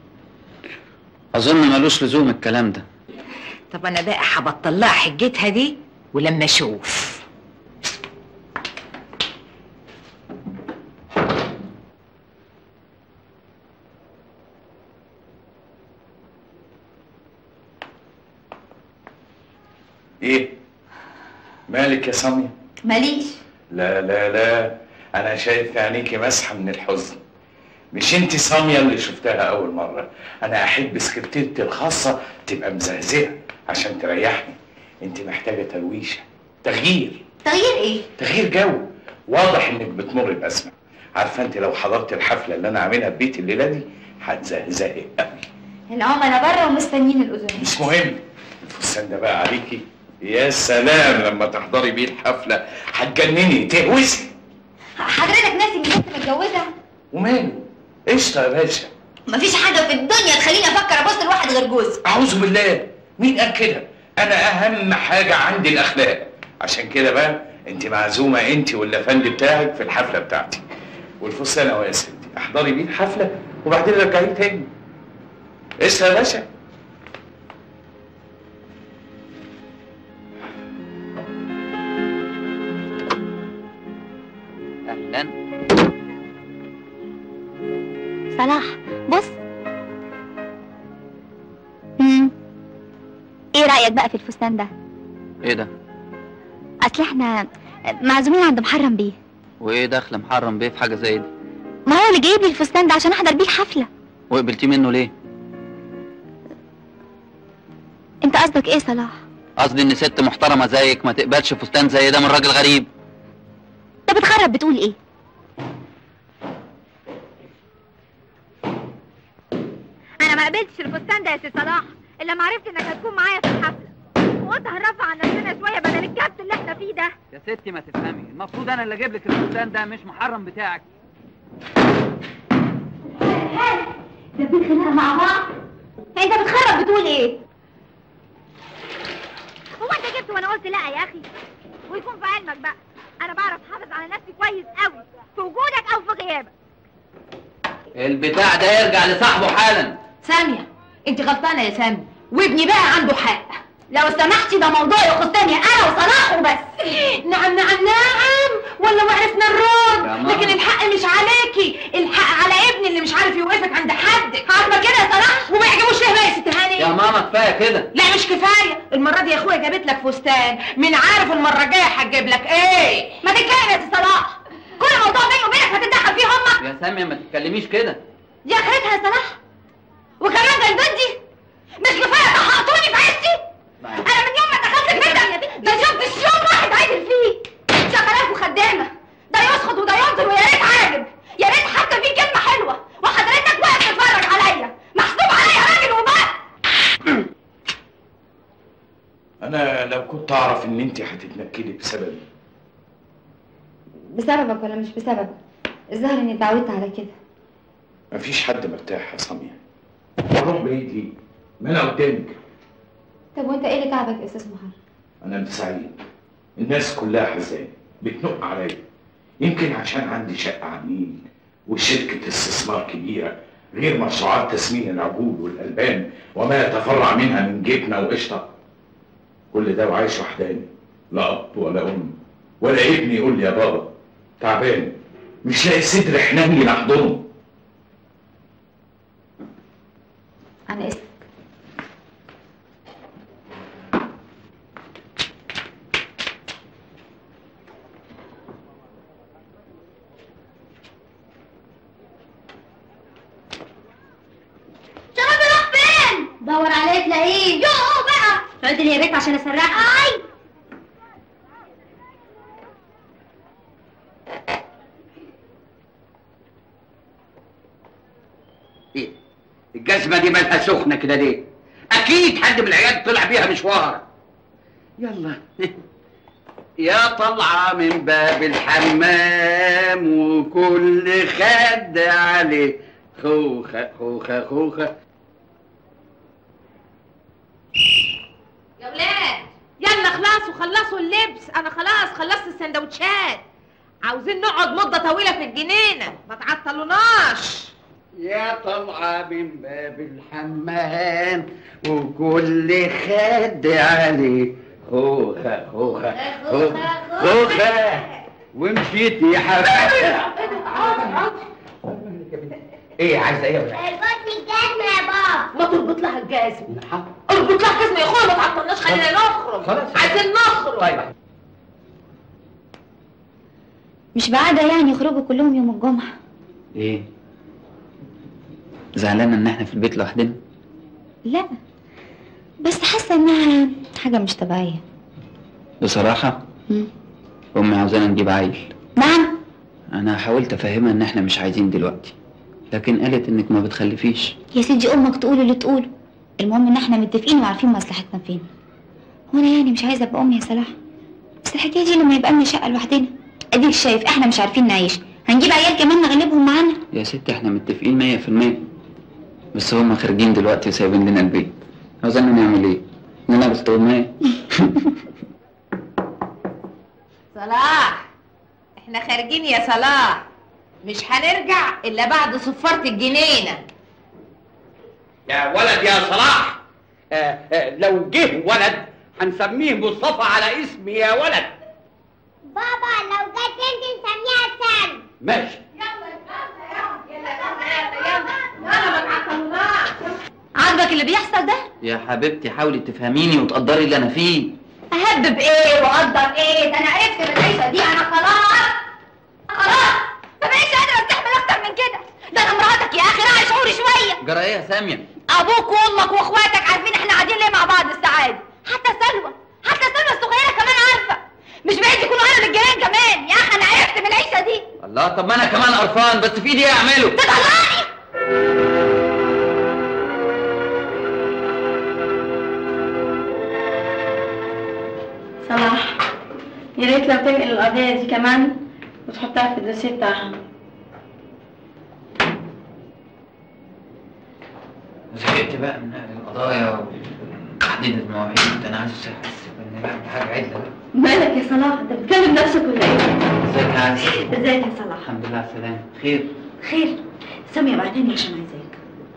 اظن ملوش لزوم الكلام ده طب انا بقى هبطل لها حجتها دي ولما اشوف ايه مالك يا سامية ماليش لا لا لا انا شايف في عينيكي مسحة من الحزن مش انت سامية اللي شفتها اول مرة انا احب سكرتيرتي الخاصة تبقى مزهزهة عشان تريحني انت محتاجة ترويشة تغيير تغيير ايه؟ تغيير جو واضح انك بتمر بأزمة عارفة انت لو حضرت الحفلة اللي انا عاملها في بيتي الليلة دي هتزهزهي قوي العملاء بره ومستنيين الاذن مش مهم الفستان ده بقى عليكي يا سلام لما تحضري بيه الحفلة هتجنني تهوسي حضرتك ناسي اني كنت متجوزه وماله قشطة يا باشا مفيش حاجه في الدنيا تخليني افكر ابص لواحد غير جوزي أعوذ بالله مين قال كده أنا أهم حاجة عندي الأخلاق عشان كده بقى أنت معزومة أنت والأفندي بتاعك في الحفلة بتاعتي والفستان أهو يا ستي احضري بيه الحفلة وبعدين رجعيه تاني قشطة يا باشا اهلا صلاح بص مم. ايه رأيك بقى في الفستان ده ايه ده اصل احنا معزومين عند محرم بيه وايه دخل محرم بيه في حاجه زي دي ما هو اللي جايب لي الفستان ده عشان احضر بيه الحفلة وقبلتي منه ليه انت قصدك ايه صلاح قصدي ان ست محترمه زيك ما تقبلش فستان زي ده من راجل غريب انت بتخرب بتقول ايه انا ما قبلتش الفستان ده يا سي صلاح الا ما عرفت انك هتكون معايا في الحفله وقلت هنرفع عن نفسنا شويه بدل الكبت اللي احنا فيه ده يا ستي ما تفهمي المفروض انا اللي اجيب لك الفستان ده مش محرم بتاعك ده خناقة مع بعض انت بتخرب بتقول ايه هو انت جبت وانا قلت لا يا اخي ويكون في علمك بقى انا بعرف احافظ على نفسي كويس قوي في وجودك او في غيابك البتاع ده يرجع لصاحبه حالا سامية انت غلطانة يا سامية وابني بقى عنده حق لو سمحتي ده موضوع يخصني انا وصلاح وبس نعم نعم نعم ولا وعرفنا الرد يا ماما. لكن الحق مش عليكي الحق على ابني اللي مش عارف يوقفك عند حدك عارفه كده يا صلاح وما يعجبوش ليه بقى يا ست هاني يا ماما كفايه كده لا مش كفايه المره دي يا اخويا جابت لك فستان من عارف المره الجايه هتجيب لك ايه ما تتكلم يا ست صلاح كل موضوع بيني وبينك هتتدخل فيه امك يا ساميه ما تتكلميش كده دي اخرتها يا صلاح وكمان ده البنت دي مش كفايه طهقتوني في عيشتي انا من يوم ما دخلت البيت ده شفتش يوم واحد عادل فيه شغالات وخدامه ده يسخط وده ينطر ويا ريت عاجب يا ريت حتى في كلمه حلوه وحضرتك واقف تتفرج عليا محسوب عليا راجل وبس انا لو كنت اعرف ان انت هتتنكدي بسببي بسببك ولا مش بسببك الظاهر اني اتعودت على كده مفيش حد مرتاح يا سامية اروح بعيد ليه ما انا قدامك طب وانت ايه اللي تعبك يا استاذ محمد انا مش سعيد الناس كلها حزانه بتنق عليا يمكن عشان عندي شقه على النيل وشركه استثمار كبيره غير مشروعات تسمين العجول والالبان وما يتفرع منها من جبنه وقشطه كل ده وعايش وحداني لا اب ولا ام ولا ابني يقول لي يا بابا تعبان مش لاقي صدر حناني نحضنه انا اسف شباب راح فين دور عليه تلاقيه يوه بقى قلت لي يا بنت عشان اسرحها اي ايه الجزمه دي مالها سخنه كده ليه اكيد حد من العيال طلع بيها مشوار يلا يا طالعة من باب الحمام وكل خد عليه خوخة خوخة خوخة يا ولاد يلا خلاص وخلصوا اللبس انا خلاص خلصت السندوتشات عاوزين نقعد مده طويله في الجنينه ما تعطلوناش يا طالعة من باب الحمام وكل خد عليه خوخة خوخة خوخة خوخة ومشيت يا حبيبي ايه عايزة ايه يا ولاد؟ اربطني الجزمة يا بابا ما تربط لها الجزم اربط لها الجزم يا اخويا ما تعطلناش خلينا نخرج خلاص. عايزين نخرج طيب مش بعادة يعني يخرجوا كلهم يوم الجمعة ايه زعلانة ان احنا في البيت لوحدنا لا بس حاسة انها حاجة مش طبيعية بصراحة مم. امي عاوزانا نجيب عيل نعم انا حاولت افهمها ان احنا مش عايزين دلوقتي لكن قالت انك ما بتخلفيش يا سيدي امك تقول اللي تقوله المهم ان احنا متفقين وعارفين مصلحتنا فين وانا يعني مش عايزة ابقى امي يا صلاح بس الحكاية دي لما يبقى لنا شقة لوحدنا اديك شايف احنا مش عارفين نعيش هنجيب عيال كمان نغلبهم معانا يا ست احنا متفقين مية في المية بس هما خارجين دلوقتي وسايبين لنا البيت عاوزانا نعمل ايه؟ نلعب استغماية صلاح احنا خارجين يا صلاح مش هنرجع الا بعد صفارة الجنينه يا ولد يا صلاح آه آه لو جه ولد هنسميه مصطفى على اسمي يا ولد بابا لو جت انت نسميها سام ماشي عاجبك اللي بيحصل ده؟ يا حبيبتي حاولي تفهميني وتقدري اللي انا فيه اهبب ايه واقدر ايه ده انا عرفت من العيشه دي انا خلاص خلاص ما بقتش قادره استحمل اكتر من كده ده انا مراتك يا اخي راعي شعوري شويه جرى ايه يا سامية؟ ابوك وامك واخواتك عارفين احنا قاعدين ليه مع بعض الساعه دي حتى سلوى حتى سلوى الصغيره كمان عارفه مش بعيد يكونوا اهل الجيران كمان يا اخي انا عرفت من العيشه دي الله طب ما انا كمان قرفان بس في ايدي ايه اعمله؟ تطلعني صلاح يا ريت لو تنقل القضية دي كمان وتحطها في الدوسيه بتاعها زهقت بقى من نقل القضايا وتحديد المواعيد انا عايز احس ان بعمل حاجه عدله بقى مالك يا صلاح انت بتكلم نفسك ولا ايه؟ ازيك يا عزيز؟ ازيك يا صلاح؟ الحمد لله على السلامه خير خير سامية بعتني عشان عايزاك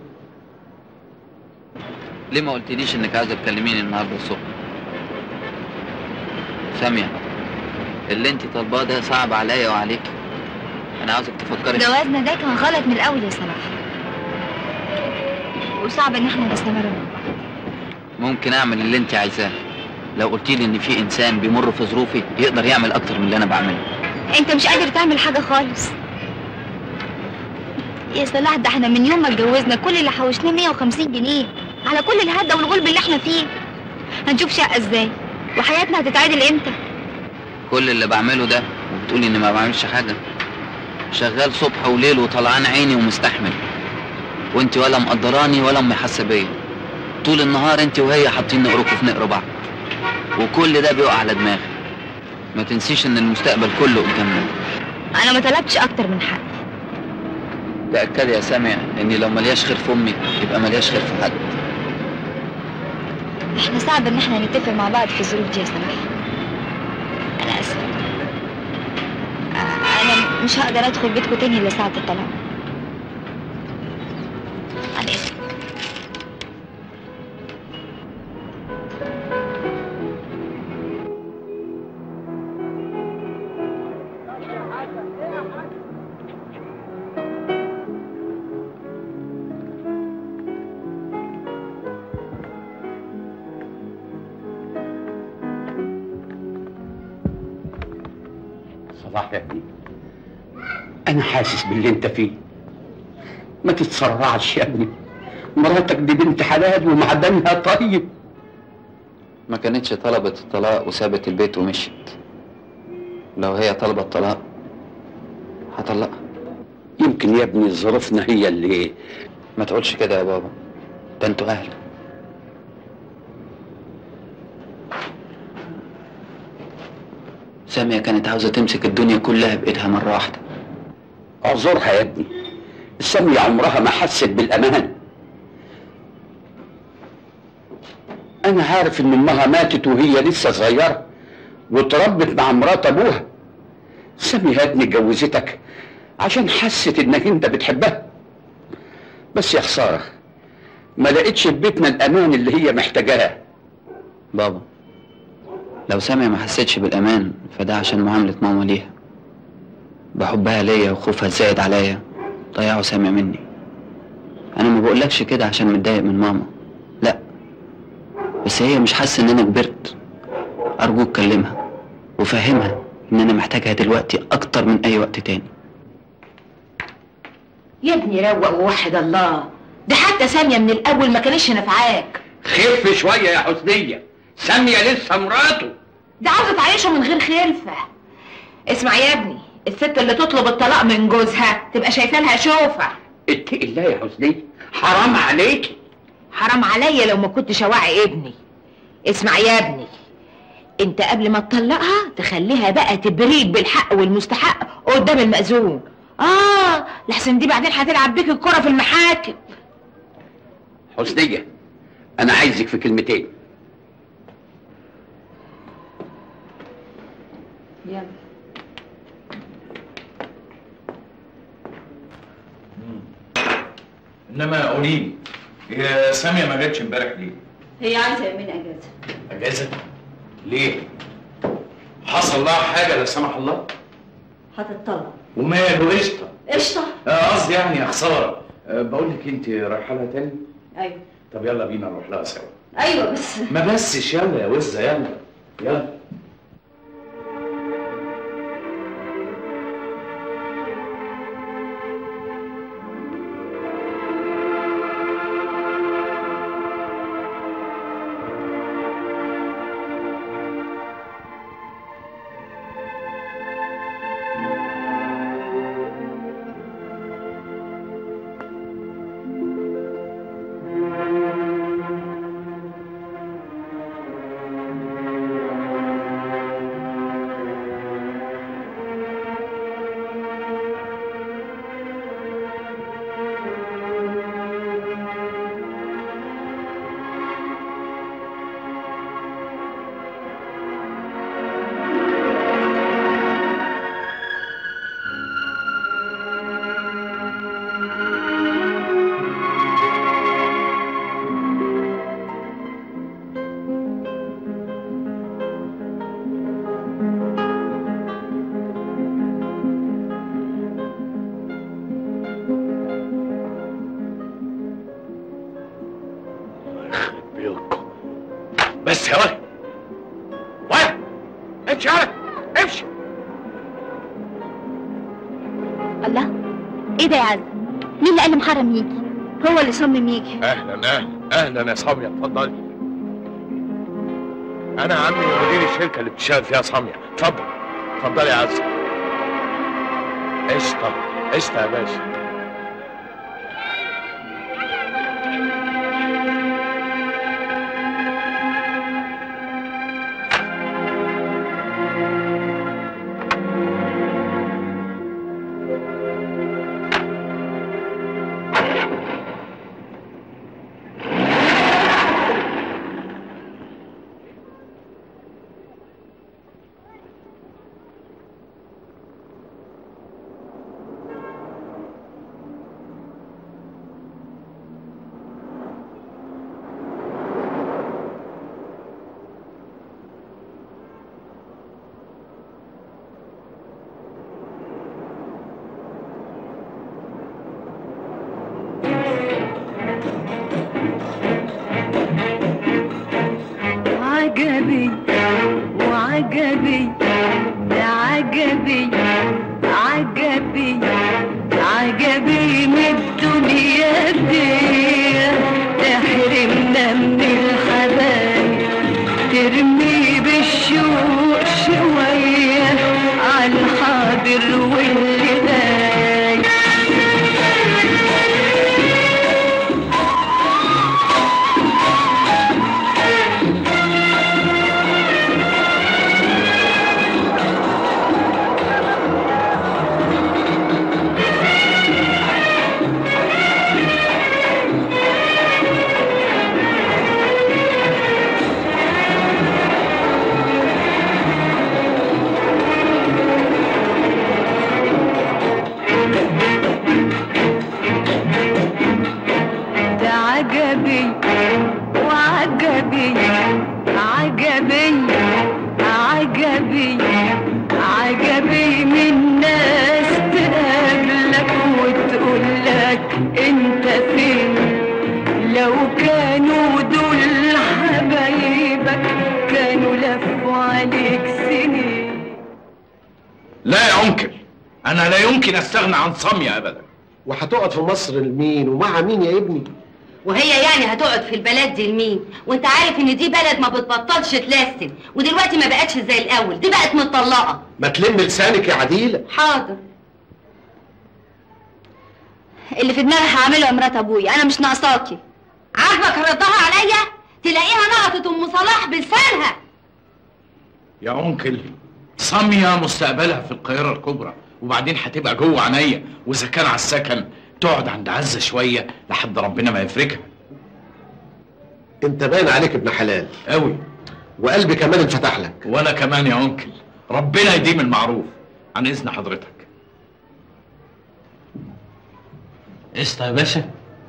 ليه ما قلتليش انك عايزه تكلميني النهارده الصبح ساميه اللي انت طالباه ده صعب عليا وعليكي انا عاوزك تفكري جوازنا ده كان غلط من الاول يا صلاح وصعب ان احنا نستمر مع بعض ممكن اعمل اللي انت عايزاه لو قلتي لي ان في انسان بيمر في ظروفي يقدر يعمل اكتر من اللي انا بعمله انت مش قادر تعمل حاجه خالص يا صلاح ده احنا من يوم ما اتجوزنا كل اللي حوشناه 150 جنيه على كل الهدة والغلب اللي احنا فيه هنشوف شقه ازاي وحياتنا هتتعدل امتى كل اللي بعمله ده وبتقولي اني ما بعملش حاجه شغال صبح وليل وطلعان عيني ومستحمل وانت ولا مقدراني ولا امي حاسه بيا طول النهار انت وهي حاطين نقركم في نقر بعض وكل ده بيقع على دماغي ما تنسيش ان المستقبل كله قدامنا انا ما طلبتش اكتر من حق تأكدي يا سامية اني لو ملياش خير في امي يبقى ملياش خير في حد احنا صعب ان احنا نتفق مع بعض في الظروف دي يا صلاح انا اسفه انا مش هقدر ادخل بيتكم تاني الا ساعه الطلاق انا اسفه صلاح يا ابني انا حاسس باللي انت فيه ما تتسرعش يا ابني مراتك دي بنت حلال ومعدنها طيب ما كانتش طلبت الطلاق وسابت البيت ومشيت لو هي طلبت طلاق هطلقها يمكن يا ابني ظروفنا هي اللي ما تقولش كده يا بابا ده انتوا اهل سامية كانت عاوزة تمسك الدنيا كلها بإيدها مرة واحدة اعذرها يا ابني سامية عمرها ما حست بالأمان أنا عارف إن أمها ماتت وهي لسه صغيرة واتربت مع مرات أبوها سامية يا ابني اتجوزتك عشان حست إنك أنت بتحبها بس يا خسارة ما لقيتش في بيتنا الأمان اللي هي محتاجاه بابا لو سامية ما حسيتش بالأمان فده عشان معاملة ماما ليها بحبها ليا وخوفها زايد عليا ضيعوا سامية مني أنا ما بقولكش كده عشان متضايق من ماما لا بس هي مش حاسة إن أنا كبرت أرجوك كلمها وفهمها إن أنا محتاجها دلوقتي أكتر من أي وقت تاني يا ابني روق ووحد الله ده حتى سامية من الأول ما كانش نفعاك خف شوية يا حسنية سامية لسه مراته ده عاوزة تعيشه من غير خلفة اسمع يا ابني الست اللي تطلب الطلاق من جوزها تبقى شايفة لها شوفة اتقي الله يا حسنية حرام عليكي حرام عليا لو ما كنتش اوعي ابني اسمع يا ابني انت قبل ما تطلقها تخليها بقى تبريك بالحق والمستحق قدام المأذون اه لحسن دي بعدين هتلعب بيك الكرة في المحاكم حسنية أنا عايزك في كلمتين يلا انما قولي لي هي ساميه ما جاتش امبارح ليه؟ هي عايزه يومين اجازه اجازه؟ ليه؟ حصل لها حاجه لا سمح الله؟ هتطلق وماله قشطه؟ قشطه آه، قصدي يعني يا خساره آه، بقول لك انت رايحه لها تاني؟ ايوه طب يلا بينا نروح لها سوا ايوه بس ما بسش يلا يا وزه يلا يلا بس يا ولد ولد امشي يا ولد امشي الله ايه ده يا عز مين اللي قال لي محرم يجي هو اللي صمم يجي اهلا اهلا اهلا يا ساميه اتفضلي انا عمي مدير الشركه اللي بتشتغل فيها ساميه اتفضل اتفضلي يا عز قشطه قشطه يا باشا عجبي وعجبي ده عجبي عجبي عجبي من الدنيا دي تحرمنا من الحبايب ترمي بالشوق شوية عالحاضر واللي جاي لا يا انكل انا لا يمكن استغنى عن ساميه ابدا وهتقعد في مصر لمين ومع مين يا ابني وهي يعني هتقعد في البلد دي لمين وانت عارف ان دي بلد ما بتبطلش تلسن ودلوقتي ما بقتش زي الاول دي بقت متطلقه ما تلم لسانك يا عديله حاضر اللي في دماغي هعمله يا مرات ابويا انا مش ناقصاكي عاجبك ردها عليا تلاقيها نقطت ام صلاح بلسانها يا انكل ساميه مستقبلها في القاهره الكبرى وبعدين هتبقى جوه عينيا واذا كان على السكن تقعد عند عزه شويه لحد ربنا ما يفرجها انت باين عليك ابن حلال قوي وقلبي كمان انفتح لك وانا كمان يا انكل ربنا يديم المعروف عن اذن حضرتك قشطه يا باشا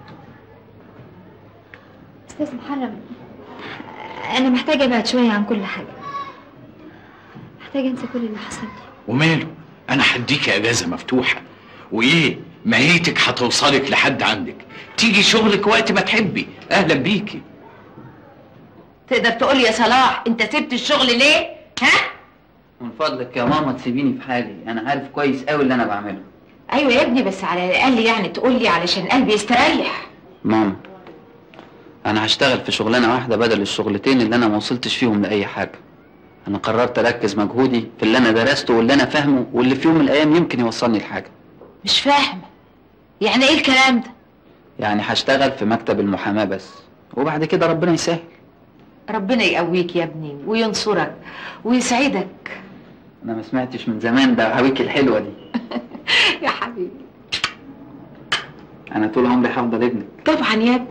استاذ محرم انا محتاجه ابعد شويه عن كل حاجه محتاجه انسى كل اللي حصل لي وماله انا هديكي اجازه مفتوحه وايه مهيتك هتوصلك لحد عندك تيجي شغلك وقت ما تحبي اهلا بيكي تقدر تقول يا صلاح انت سبت الشغل ليه ها من فضلك يا ماما تسيبيني في حالي انا عارف كويس قوي اللي انا بعمله ايوه يا ابني بس على الاقل يعني تقول لي علشان قلبي يستريح ماما انا هشتغل في شغلانه واحده بدل الشغلتين اللي انا ما وصلتش فيهم لاي حاجه انا قررت اركز مجهودي في اللي انا درسته واللي انا فاهمه واللي في يوم من الايام يمكن يوصلني لحاجه مش فاهمه يعني ايه الكلام ده يعني هشتغل في مكتب المحاماه بس وبعد كده ربنا يسهل ربنا يقويك يا ابني وينصرك ويسعدك انا ما سمعتش من زمان ده هويك الحلوه دي يا حبيبي انا طول عمري هفضل ابنك طبعا يا ابني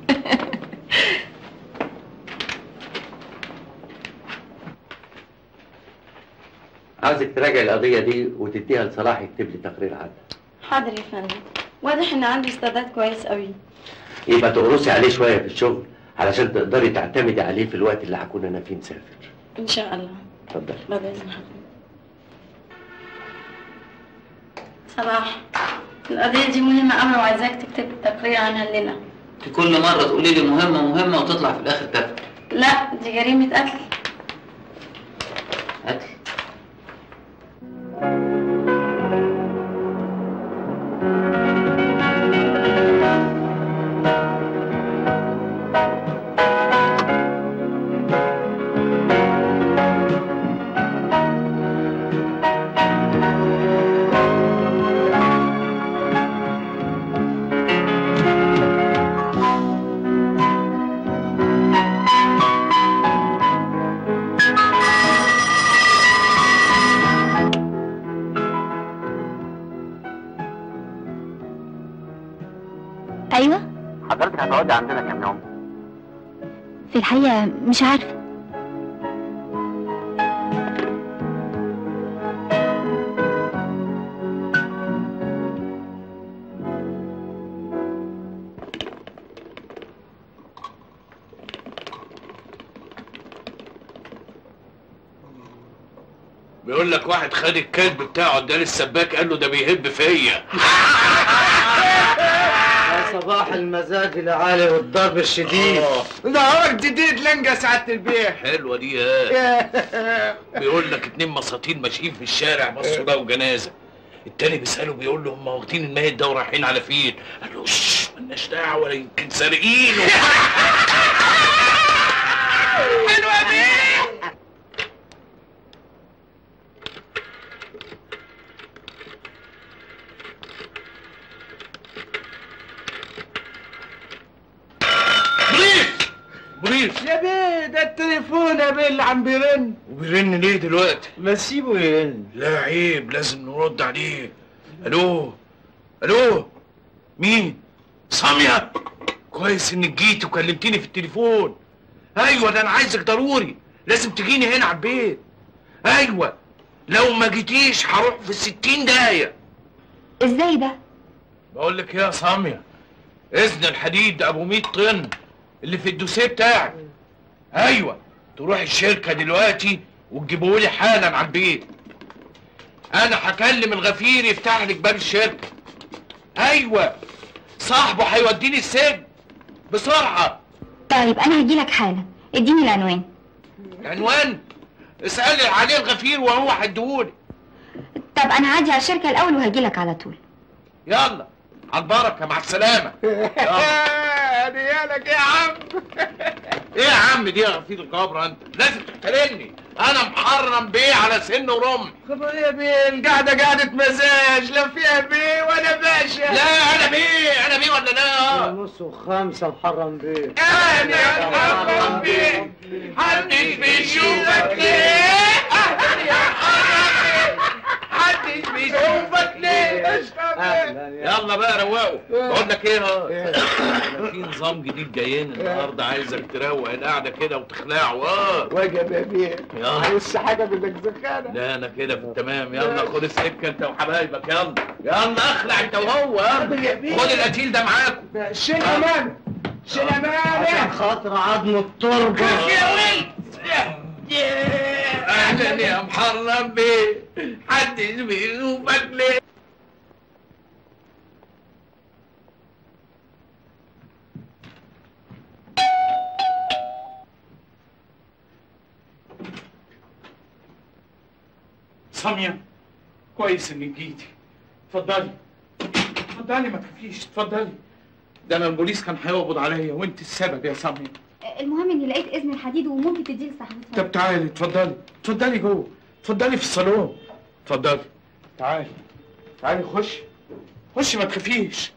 عاوزك تراجع القضيه دي وتديها لصلاح يكتب لي تقرير عنها حاضر يا فندم واضح ان عندي استعداد كويس قوي يبقى تقرصي عليه شويه في الشغل علشان تقدري تعتمدي عليه في الوقت اللي هكون انا فيه مسافر ان شاء الله اتفضلي بعد اذن حضرتك صلاح القضية دي مهمة أوي وعايزاك تكتب تقرير عنها الليلة انت كل مره تقولي لي مهمه مهمه وتطلع في الاخر تافهه لا دي جريمة قتل قتل ايوه حضرتك هتقعدي عندنا كام يوم؟ في الحقيقه مش عارفه بيقول لك واحد خد الكلب بتاعه اداه السباك قال له ده بيهب فيا يا صباح المزاج العالي والضرب الشديد نهار جديد لنجة سعادة البيع حلوة دي ها بيقول لك اتنين مساطين ماشيين في الشارع بصوا لقوا جنازة التاني بيسأله بيقول له هم واخدين الميت ده ورايحين على فين؟ قال له شش مالناش دعوة ولا يمكن سارقينه حلوة دي مريض يا بيه ده التليفون يا بيه اللي عم بيرن وبيرن ليه دلوقتي؟ ما تسيبه يرن لا عيب لازم نرد عليه الو الو مين؟ سامية كويس انك جيت وكلمتيني في التليفون ايوه ده انا عايزك ضروري لازم تجيني هنا على البيت ايوه لو ما جيتيش هروح في الستين داهية ازاي ده بقول لك يا سامية اذن الحديد ابو 100 طن اللي في الدوسيه بتاعك ايوه تروح الشركه دلوقتي وتجيبه لي حالا على البيت انا هكلم الغفير يفتح لك باب الشركه ايوه صاحبه هيوديني السجن بسرعه طيب انا هجيلك حالا اديني العنوان العنوان اسالي عليه الغفير وهو هيديهولي طب انا هعدي على الشركه الاول وهجيلك على طول يلا على البركه مع السلامه يلا نيالك ايه يا عم ايه يا عم دي يا غفير الجبر انت لازم تحترمني انا محرم بيه على سن ورمح خبر يا بيه القعدة قعدة مزاج لا فيها بيه ولا باشا لا انا بيه انا بيه ولا لا نص وخمسة محرم بيه انا محرم بيه محدش بيشوفك ليه محدش بيشوفك ليه يلا بقى روقوا بقول لك ايه ها في نظام جديد جايين النهارده عايزك تروق القعده كده وتخلعوا اه وجب يا بيه يلا عايز حاجة بدك زخانة لا انا كده في التمام يلا خد السكه انت وحبايبك يلا يلا اخلع انت وهو يلا خد القتيل ده معاكم شيل أمانة شيل أمانة عشان خاطر عظم التربة يا ولد اهلا يا محرم بيه محدش بيشوفك ليه سامية كويس انك جيتي اتفضلي اتفضلي ما تخافيش اتفضلي ده انا البوليس كان هيقبض عليا وانت السبب يا سامية المهم اني لقيت اذن الحديد وممكن تديلي صاحبتها طب تعالي اتفضلي اتفضلي جوه اتفضلي في الصالون اتفضلي تعالي تعالي خشي خشي ما تخافيش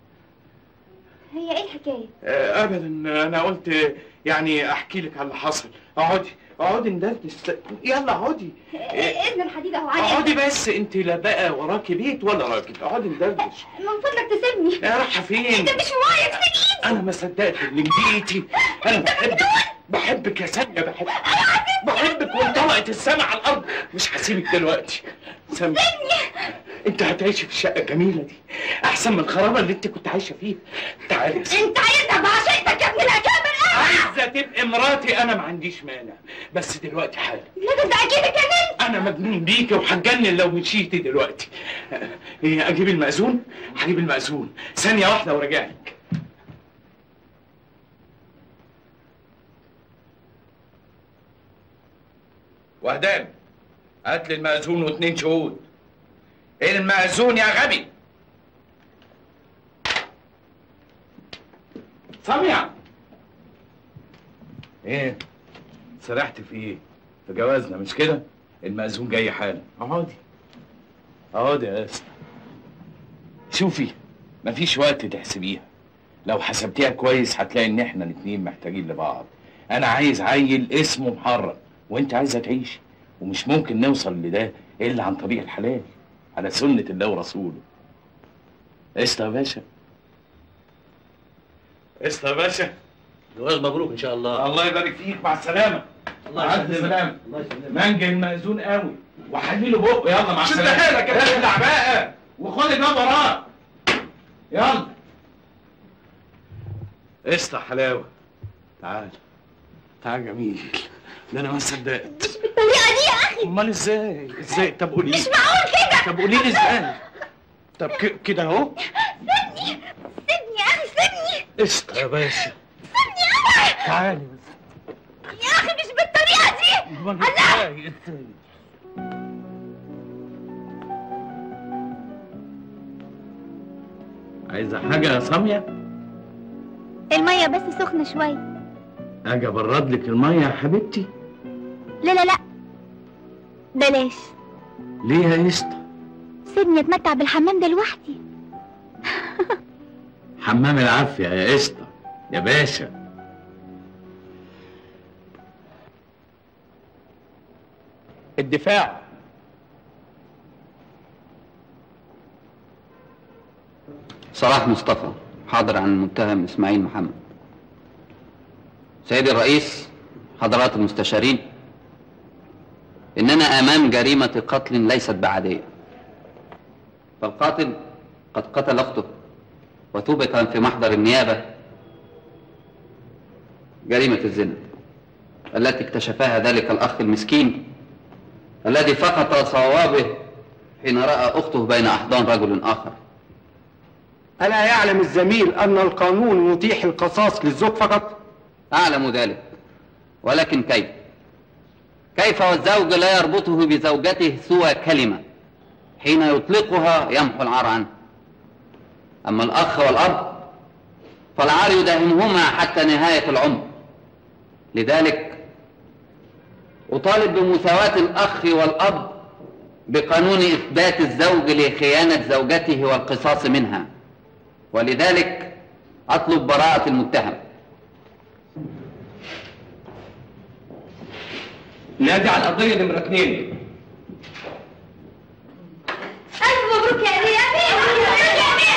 هي ايه الحكايه آه، ابدا انا قلت يعني احكي لك على اللي حصل اقعدي اقعدي ندردش يلا اقعدي اذن الحديد اهو علي اقعدي بس انت لا بقى وراكي بيت ولا راكب اقعدي ندردش من فضلك تسيبني يا رايحه فين انت مش معايا تسيب ايدي انا ما صدقت انك جيتي انا بحبك بحبك يا ساميه بحبك بحبك وانطلقت السما على الارض مش هسيبك دلوقتي ساميه انت هتعيشي في الشقه الجميله دي احسن من الخرابه اللي انت كنت عايشه فيها تعالي يا سامية. انت عايزها بعشقتك يا ابن الاكابر عايزه تبقى مراتي انا ما عنديش مانع بس دلوقتي حالا لا ده انت اكيد اتجننت انا مجنون بيكي وهتجنن لو مشيتي دلوقتي ايه اجيب المأذون هجيب المأذون ثانيه واحده وراجع لك وهدان هات لي المأذون واثنين شهود المأذون يا غبي سامية ايه سرحت في ايه في جوازنا مش كده المأذون جاي حالا اقعدي اقعدي يا اسطى شوفي مفيش وقت تحسبيها لو حسبتيها كويس هتلاقي ان احنا الاتنين محتاجين لبعض انا عايز عيل اسمه محرم وانت عايزه تعيشي ومش ممكن نوصل لده الا عن طريق الحلال على سنة الله ورسوله قشطة يا باشا قشطة يا باشا جواز مبروك ان شاء الله الله يبارك فيك مع السلامة الله مع يسلمك. السلامة الله يسلمك. منجل المأذون قوي وحليله بقه يلا مع شدها السلامة لك يا اخلع بقى وخد الباب وراك يلا قشطة حلاوة تعال تعال جميل ده انا ما صدقت بالطريقه دي يا اخي امال ازاي ازاي طب قولي مش معقول كده طب قولي لي ازاي طب ك- كده اهو سيبني سيبني يا اخي سيبني قشطة يا باشا سيبني انا تعالي بس يا اخي مش بالطريقه دي امال ازاي ازاي عايزة حاجة يا سامية؟ المية بس سخنة شوية اجي ابرد لك المية يا حبيبتي؟ لا لا لا بلاش ليه يا قشطة؟ سيبني اتمتع بالحمام ده لوحدي حمام العافية يا قشطة يا باشا الدفاع صلاح مصطفى حاضر عن المتهم اسماعيل محمد سيدي الرئيس حضرات المستشارين اننا امام جريمه قتل ليست بعاديه فالقاتل قد قتل اخته وثبت في محضر النيابه جريمه الزنا التي اكتشفها ذلك الاخ المسكين الذي فقط صوابه حين راى اخته بين احضان رجل اخر ألا يعلم الزميل أن القانون يتيح القصاص للزوج فقط؟ أعلم ذلك ولكن كيف؟ كيف والزوج لا يربطه بزوجته سوى كلمة حين يطلقها يمحو العار عنه أما الأخ والأب فالعار يداهمهما حتى نهاية العمر لذلك أطالب بمساواة الأخ والأب بقانون إثبات الزوج لخيانة زوجته والقصاص منها ولذلك أطلب براءة المتهم نادي على القضية نمرة اتنين ألف مبروك يا أبي أبي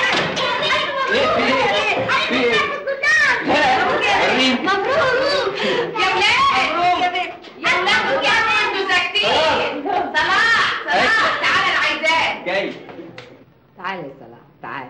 مبروك يا ولاد يا ولاد يا ولاد انتوا ساكتين صلاح صلاح تعالى انا عايزاك جاي تعالى يا صلاح تعالى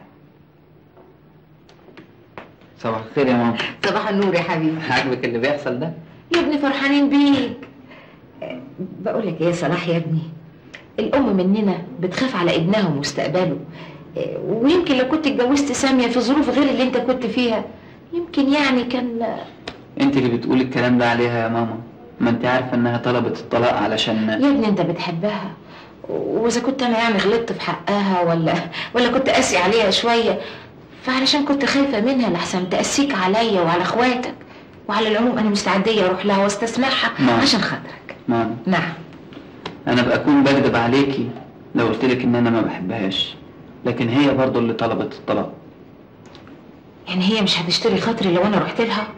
صباح الخير يا ماما صباح النور يا حبيبي عاجبك اللي بيحصل ده؟ يا ابني فرحانين بيك آه، بقول لك ايه يا صلاح يا ابني الام مننا بتخاف على ابنها ومستقبله آه، ويمكن لو كنت اتجوزت ساميه في ظروف غير اللي انت كنت فيها يمكن يعني كان انت اللي بتقولي الكلام ده عليها يا ماما ما انت عارفه انها طلبت الطلاق علشان يا ابني انت بتحبها واذا كنت انا يعني غلطت في حقها ولا ولا كنت قاسي عليها شويه فعلشان كنت خايفه منها لحسن تقسيك عليا وعلى اخواتك وعلى العموم انا مستعديه اروح لها واستسمعها نعم. عشان خاطرك ماما نعم انا بكون بكذب عليكي لو قلت لك ان انا ما بحبهاش لكن هي برضو اللي طلبت الطلاق يعني هي مش هتشتري خاطري لو انا رحت لها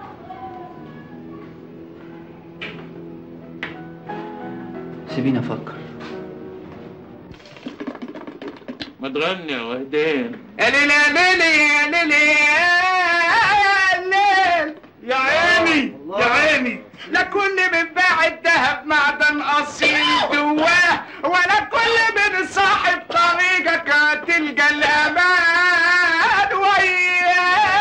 سيبيني افكر ما تغني يا وهدان يا ليلي يا ليلي يا ليلي يا ليل يا عيني يا عيني لا كل من باع الذهب معدن اصيل جواه ولا كل من صاحب طريقك هتلقى الامان وياه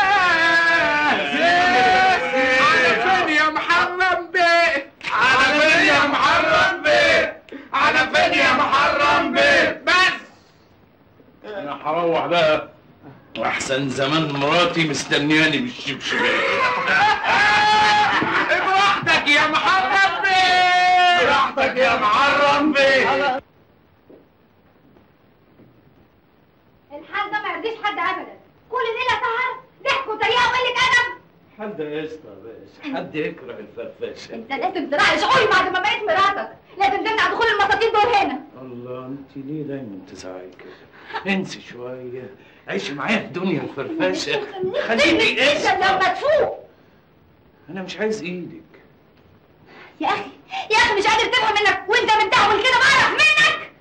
على فين يا محرم بيه على فين يا محرم بيه على فين يا محرم بيه بس انا هروح بقى واحسن زمان مراتي مستنياني بالشبشبات براحتك يا محرم بيه براحتك يا محرم بيه الحال ده ما يرضيش حد ابدا كل ليله سهر ضحك وتريقه وقله ادب حد يسطى يا باشا حد يكره الفرفشه انت لازم تراعي شعوري بعد ما بقيت مراتك لازم تمنع دخول المساطيل دول هنا الله انت ليه دايما تزعلي كده انسي شويه عيشي معايا في دنيا الفرفشه خليكي جدا لما تفوق انا مش عايز ايدك يا اخي يا اخي مش قادر تفهم انك وانت متدهول كده بعرف منك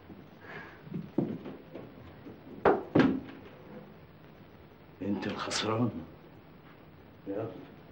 انت الخسرانه يلا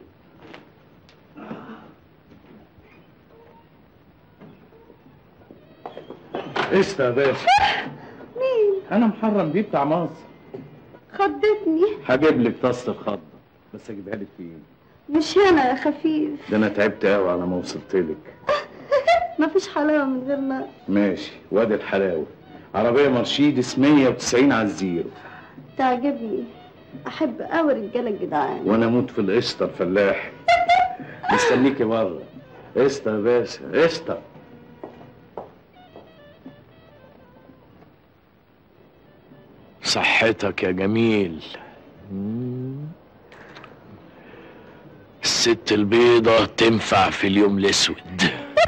قشطة يا باشا مين انا محرم دي بتاع مصر خضتني هجيب لك طاسه الخضه بس اجيبها لك فين مش هنا يا خفيف ده انا تعبت قوي على ما وصلت لك مفيش حلاوه من غير نار ماشي وادي الحلاوه عربيه مرشيدس 190 على الزيرو تعجبني احب قوي الرجاله الجدعان وانا اموت في القشطه الفلاح مستنيكي بره قشطه يا باشا قشطه صحتك يا جميل الست البيضة تنفع في اليوم الاسود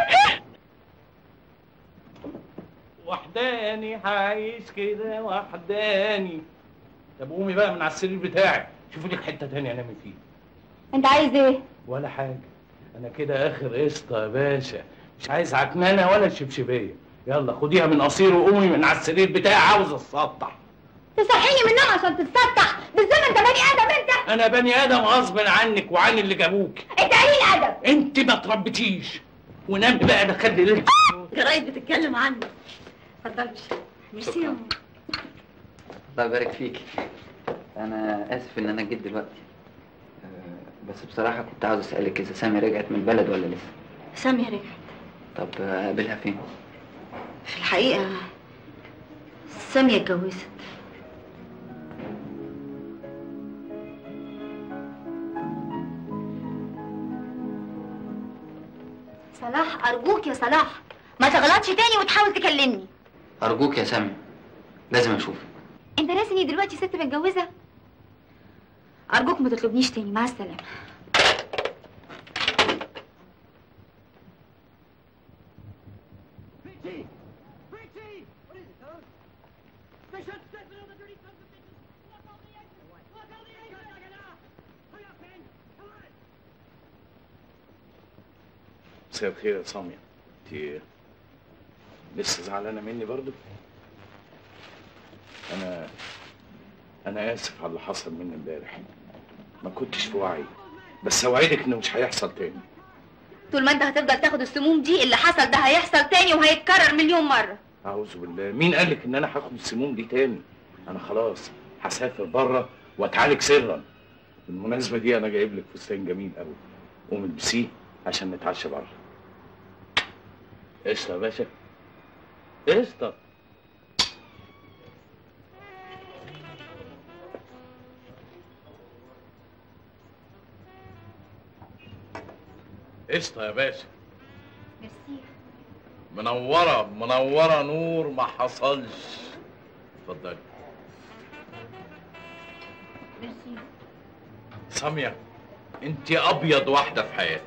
وحداني عايش كده وحداني طب قومي بقى من على السرير بتاعي شوفي لك حته تانية انام فيها انت عايز ايه ولا حاجه انا كده اخر قسطه يا باشا مش عايز عكنانه ولا شبشبيه يلا خديها من قصير وقومي من على السرير بتاعي عاوز اتسطح تصحيني من النوم عشان تتسطح بالزمن انت بني ادم انت انا بني ادم غصب عنك وعن اللي جابوك انت قليل ادب انت ما تربيتيش ونام بقى ده خلي ليلتك جرايد بتتكلم عنه اتفضل ميرسي يا شكراً. الله يبارك فيك انا اسف ان انا جيت دلوقتي آه، بس بصراحه كنت عاوز اسالك اذا سامي رجعت من البلد ولا لسه سامية رجعت طب آه، اقابلها فين في الحقيقة سامية اتجوزت صلاح ارجوك يا صلاح ما تغلطش تاني وتحاول تكلمني ارجوك يا سامي لازم اشوفك انت ناسي اني دلوقتي ست متجوزه ارجوك ما تطلبنيش تاني مع السلامه مساء الخير يا سامية انت لسه زعلانة مني برضو انا انا اسف على اللي حصل مني امبارح ما كنتش في وعي بس اوعدك انه مش هيحصل تاني طول ما انت هتفضل تاخد السموم دي اللي حصل ده هيحصل تاني وهيتكرر مليون مره اعوذ بالله مين قالك ان انا هاخد السموم دي تاني انا خلاص هسافر بره واتعالج سرا بالمناسبه دي انا جايب لك فستان جميل قوي قوم البسيه عشان نتعشى بره قشطه يا باشا قشطه قشطه يا باشا ميرسي منورة منورة نور ما حصلش اتفضلي ميرسي سامية انت ابيض واحدة في حياتي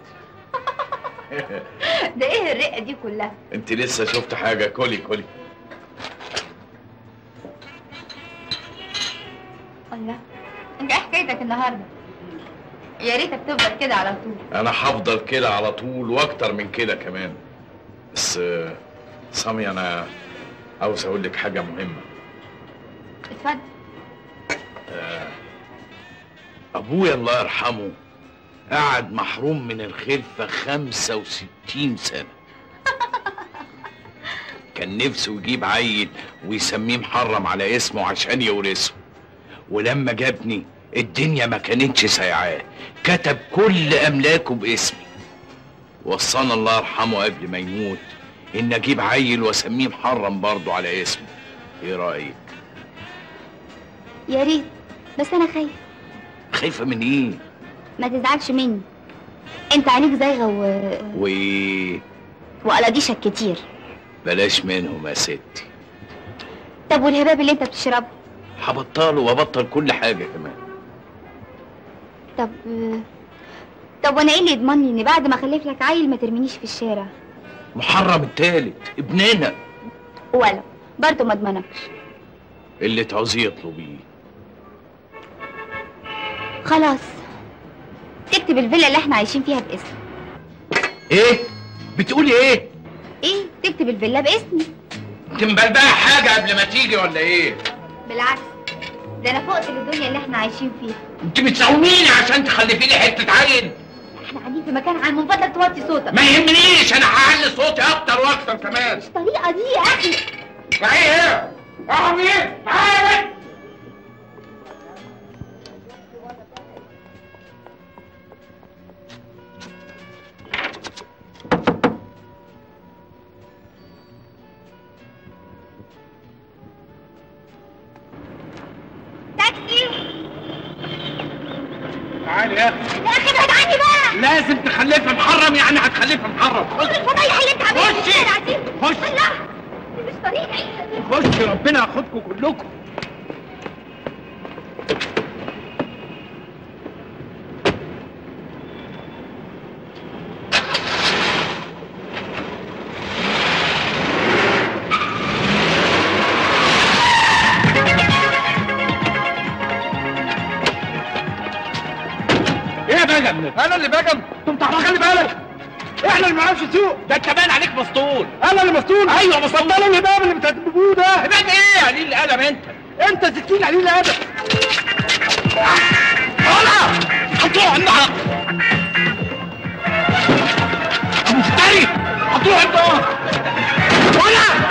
ده ايه الرقه دي كلها انت لسه شفت حاجة كلي كلي الله انت ايه حكايتك النهارده يا ريتك تفضل كده على طول انا هفضل كده على طول واكتر من كده كمان بس آه، سامية انا عاوز اقول لك حاجة مهمة اتفضل آه، ابويا الله يرحمه قعد محروم من الخلفة 65 سنة كان نفسه يجيب عيل ويسميه محرم على اسمه عشان يورثه ولما جابني الدنيا ما كانتش سايعاه كتب كل املاكه باسمي وصانا الله يرحمه قبل ما يموت ان اجيب عيل واسميه محرم برضه على اسمه ايه رايك يا ريت بس انا خايفه خايفه من ايه ما تزعلش مني انت عينيك زايغه و... وايه وقلاضيشك كتير بلاش منهم يا ستي طب والهباب اللي انت بتشربه هبطله وابطل كل حاجه كمان طب طب وانا ايه اللي يضمني ان بعد ما اخلف لك عيل ما ترمينيش في الشارع محرم التالت ابننا ولا برضه ما اضمنكش اللي تعوزيه اطلبيه خلاص تكتب الفيلا اللي احنا عايشين فيها باسمي ايه بتقولي ايه ايه تكتب الفيلا باسمي انت مبلبعه حاجه قبل ما تيجي ولا ايه بالعكس ده انا فقت للدنيا اللي احنا عايشين فيها انت بتساوميني عشان تخلفي لي حته عيل احنا قاعدين في مكان عام من فضلك توطي صوتك ما يهمنيش انا هعلي صوتي اكتر واكتر كمان الطريقه دي يا اخي معايا ايه اهو ايه معايا بنت تاكسي تعالي يا اخي يا اخي ابعد عني بقى لازم تخلفها محرم يعني هتخلفها محرم خش الفضايح اللي انت عاملها في خشي. الشارع دي خش لا دي مش طريقه عيشه دي خش ربنا ياخدكم كلكم ايه يا بجم انا اللي بجم انت بتعرف خلي بالك احنا اللي ما نعرفش نسوق ده انت باين عليك مسطول انا اللي مسطول ايوه مسطول ده الهباب اللي بتدبوه ده هباب ايه يا قليل الادب انت انت ستين قليل الادب طالع هتروح النهر ابو فتري هتروح النهر طالع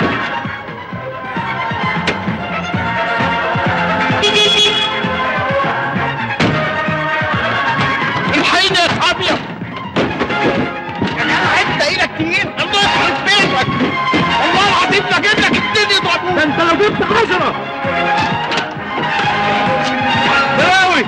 الحقيني يا صابيه يا جدع انت ايدك تقيل الله يخرب بيتك والله العظيم لا جيب لك اتنين يضربوك ده انت لو جبت عشرة براوي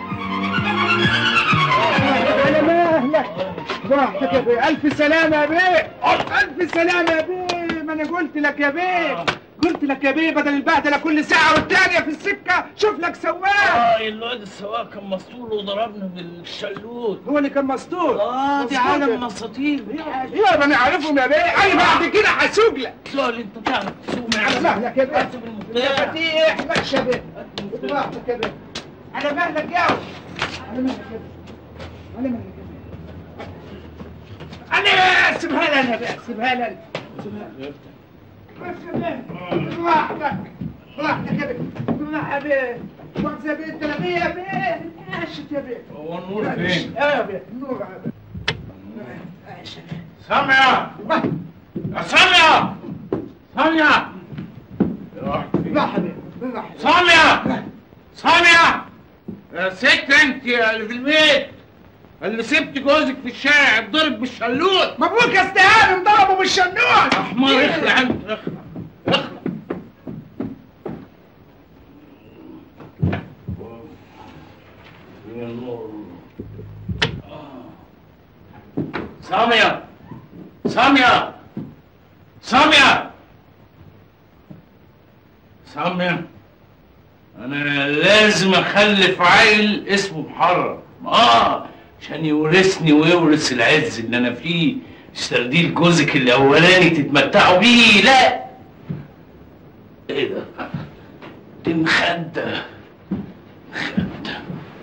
على مهلك براحتك يا بيه الف سلامه يا بيه الف سلامه يا بيه ما انا قلت لك يا بيه قلت لك يا بيه بدل البهدله كل ساعه والتانيه في السكه شوف لك سواق اه الواد السواق كان مسطول وضربنا بالشلوت هو اللي كان مسطول اه دي مسطول. عالم مساطيل ايوه ما انا عارفهم يا بيه انا بعد كده هسوق لك لا اللي انت تعرف تسوق على مهلك يا بيه يا فتيح ماشي يا بيه براحتك يا بيه على مهلك يا ولد. على مهلك يا بيه على مهلك يا بيه انا سيبها لي انا بقى سيبها لي انا سيبها لي بس يا بيه براحتك براحتك يا بيه بالراحه يا بيه مؤاخذة يا بيه انت لا بيه يا بيه عاشت يا بيه هو النور فين؟ اه يا بيه النور يا بيه سامية يا سامية سامية بالراحه يا بيه بالراحه سامية سامية يا ست انت يا اللي في البيت اللي سبت جوزك في الشارع اتضرب بالشلوت مبروك يا استهانم ضربه بالشنوع احمر اخلع انت اخلع اخلع يا نور سامية سامية سامية سامية أنا لازم أخلف عيل اسمه محرم آه عشان يورثني ويورث العز اللي أنا فيه استرديل جوزك الأولاني تتمتعوا بيه لا إيه ده؟ دي مخدة مخدة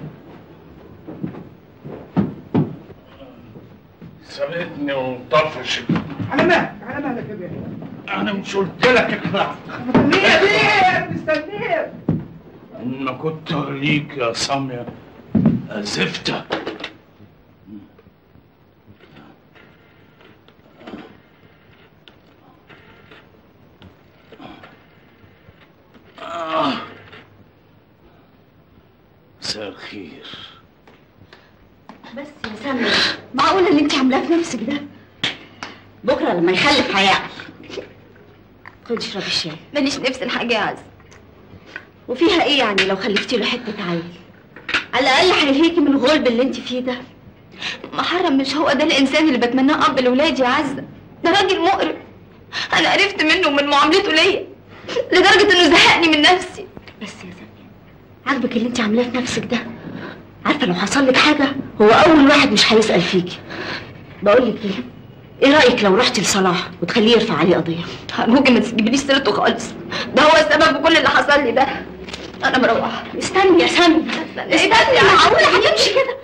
سابتني وطفشت على مهلك على مهلك يا بيه أنا مش قلت لك اخلع ليه يا بيه مستنيك إن كنت ليك يا سامية زفتة آه. مساء الخير بس يا سامي معقولة اللي انت عاملاه في نفسك ده بكرة لما يخلف هيعقل خدي اشربي الشاي ماليش نفس الحاجة يا عز وفيها ايه يعني لو خلفتي له حتة عيل على الأقل هيلهيكي من الغلب اللي انت فيه ده محرم مش هو ده الإنسان اللي بتمناه أب لولادي يا عزة ده راجل مقرف أنا عرفت منه ومن معاملته ليا لدرجة إنه زهقني من نفسي بس يا سامي عاجبك اللي انت عاملاه في نفسك ده عارفة لو حصل لك حاجة هو أول واحد مش هيسأل فيكي بقول لك ايه ايه رأيك لو رحتي لصلاح وتخليه يرفع عليه قضية أرجوكي ما تجيبليش سيرته خالص ده هو السبب في كل اللي حصل لي ده أنا مروحة استني يا سامي استني معقولة هتمشي كده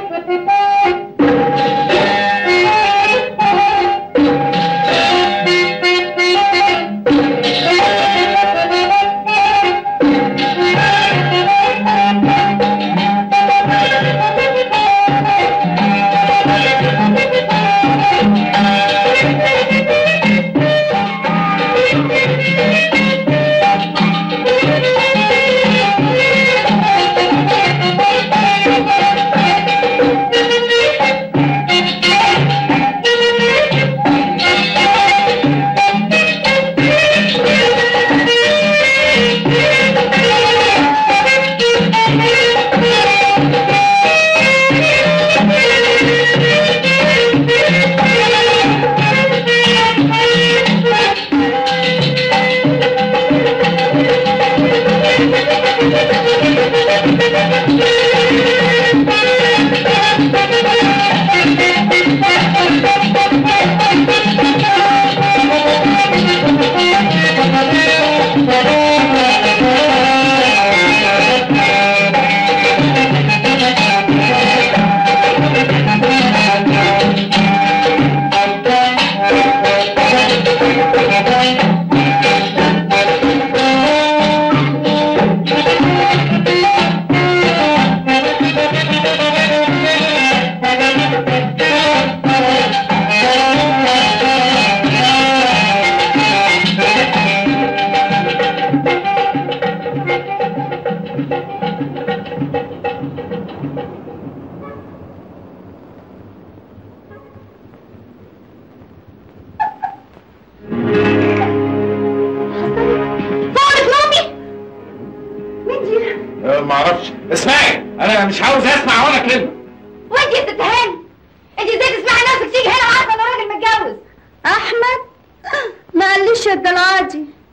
أه، ما اعرفش اسمعي انا مش عاوز اسمع ولا كلمه وانت يا ست هاني انت ازاي تسمعي نفسك تيجي هنا عارفه ان راجل متجوز احمد ما قاليش يا الدلعه دي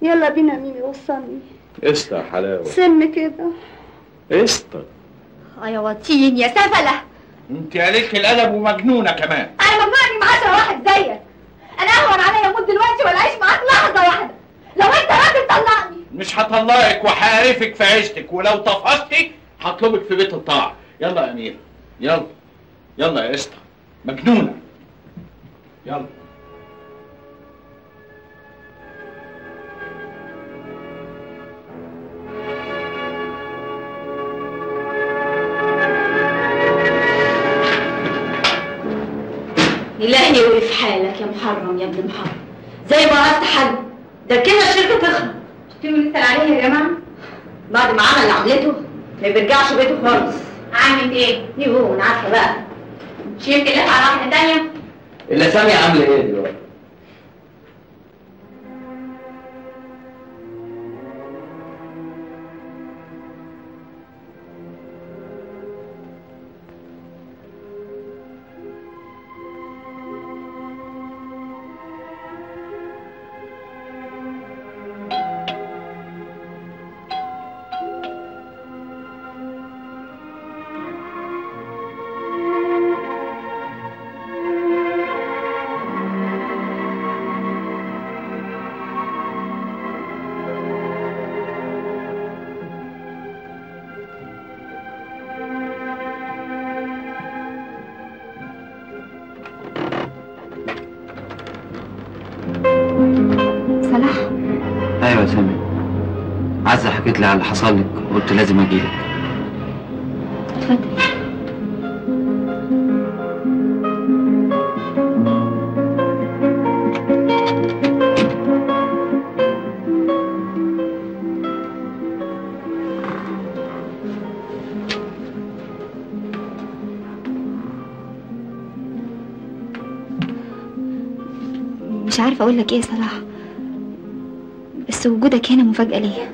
يلا بينا ميمي وصلني قشطة يا حلاوة سم كده قشطة اه يا وطين يا سفلة انت عليك الادب ومجنونة كمان انا ممنوعني مع عشرة واحد زيك انا اهون عليا اموت دلوقتي ولا اعيش معاك لحظة واحدة لو انت راجل طلقني مش هطلقك وهعرفك في عيشتك ولو طفشتي هطلبك في بيت الطاعة يلا يا أميرة يلا يلا يا قشطة مجنونة يلا إلهي وقف حالك يا محرم يا ابن محرم زي ما عرفت حل ده كده الشركة تخرب شفتوا لسه عليا يا جماعة بعد ما عمل اللي عملته ما بيرجعش بيته خالص عامل ايه؟ يهو انا عارفة بقى مش يمكن يطلع على واحدة تانية؟ الا سامية عاملة ايه دلوقتي؟ صلاح ايوه يا سامي عزة حكيت لي على اللي حصل لك وقلت لازم اجيلك اتفضل مش عارفة أقول لك إيه يا صلاح بس وجودك هنا مفاجأة ليا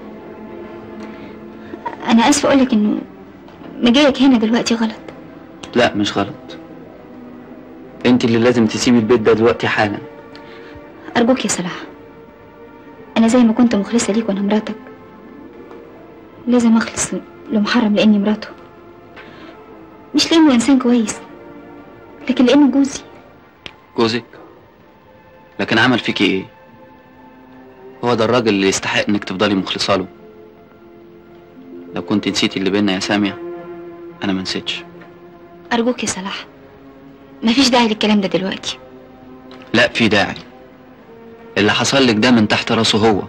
أنا آسفة أقول لك إنه مجيئك هنا دلوقتي غلط لا مش غلط انت اللي لازم تسيبي البيت ده دلوقتي حالا أرجوك يا صلاح أنا زي ما كنت مخلصة ليك وأنا مراتك لازم أخلص لمحرم لأني مراته مش لأنه إنسان كويس لكن لأنه جوزي جوزك لكن عمل فيكي ايه هو ده الراجل اللي يستحق انك تفضلي مخلصة له لو كنت نسيتي اللي بينا يا سامية انا ما نسيتش أرجوك يا صلاح مفيش داعي للكلام ده دلوقتي لا في داعي اللي حصل لك ده من تحت راسه هو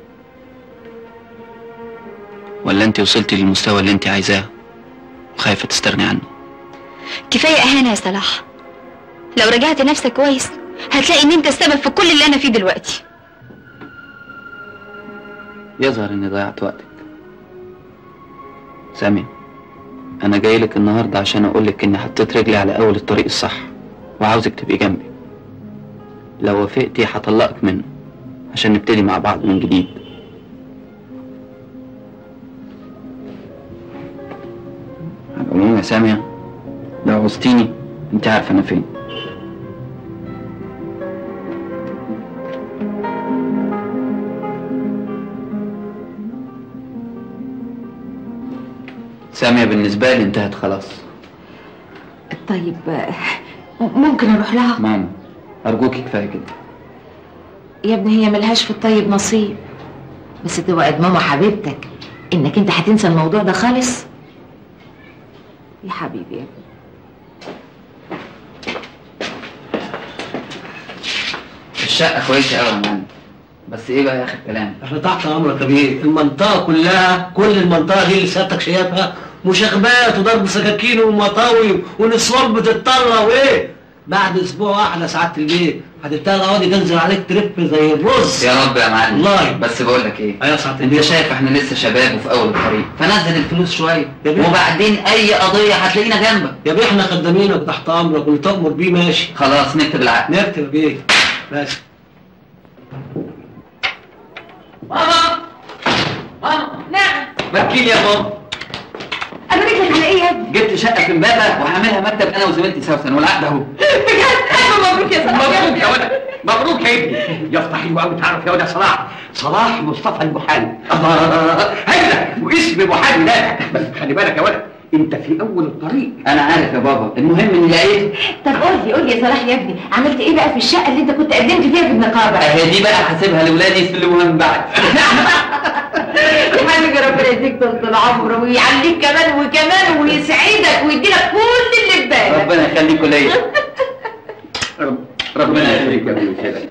ولا انت وصلتي للمستوى اللي انت عايزاه وخايفة تستغني عنه كفاية إهانة يا صلاح لو رجعت نفسك كويس هتلاقي إن أنت السبب في كل اللي أنا فيه دلوقتي يظهر اني ضيعت وقتك سامي انا جاي لك النهارده عشان اقول لك اني حطيت رجلي على اول الطريق الصح وعاوزك تبقي جنبي لو وافقتي هطلقك منه عشان نبتدي مع بعض من جديد على العموم يا سامية لو عوزتيني انت عارفة انا فين سامية بالنسبة لي انتهت خلاص طيب آه، ممكن اروح لها ماما أرجوكي كفاية كده يا ابني هي ملهاش في الطيب نصيب بس توعد ماما حبيبتك انك انت هتنسى الموضوع ده خالص يا حبيبي يا ابني الشقة كويسة أوي يا معلم بس إيه بقى آخر كلام؟ احنا تحت امرك يا بيه المنطقه كلها كل المنطقه دي اللي سيادتك شايفها مشاغبات وضرب سكاكين ومطاوي ونسوان بتتطلع وايه بعد اسبوع واحد يا سعاده البيه هتبتدي القواضي تنزل عليك ترف زي الرز يا رب يا معلم والله. بس بقول لك إيه؟ ايوه يا سعاده أنت البيه شايف إحنا لسه شباب وفي أول الطريق فنزل الفلوس شوية وبعدين أي قضية هتلاقينا جنبك يا بيه احنا خدامينك تحت امرك واللي تامر بيه ماشي خلاص نكتب العقد نكتب بيه ماشي ماما ماما نعم بكيل يا بابا انا رجلك على ايه يا ابني جبت شقة في امبابة وهعملها مكتب أنا وزميلتي سوسن والعقد أهو بجد الف مبروك يا صلاح مبروك يا ولد مبروك يا ابني يفتح حلو قوي تعرف يا واد يا صلاح صلاح مصطفى المحامي الله هلا واسم محامي نافع بس خلي بالك يا ولد انت في اول الطريق انا عارف يا بابا المهم اني لقيت طب قول لي قول لي يا صلاح يا ابني عملت ايه بقى في الشقه اللي انت كنت قدمت فيها في النقابه هي دي بقى هسيبها لاولادي يستلموها من بعد يا حبيبي ربنا يديك طول العمر ويعليك كمان وكمان ويسعدك ويديلك كل اللي في بالك ربنا يخليكوا ليا رب- ربنا يخليك يا ابني كده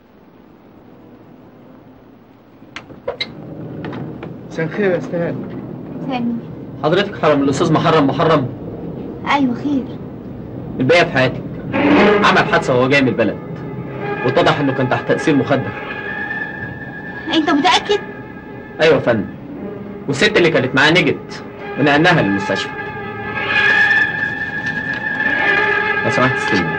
مساء الخير يا استاذ ثاني حضرتك حرم الاستاذ محرم محرم ايوه خير الباقي في حياتك عمل حادثه وهو جاي من البلد واتضح انه كان تحت تاثير مخدر انت متاكد ايوه يا فندم والست اللي كانت معاه نجت ونقلناها للمستشفى لو سمحت استلم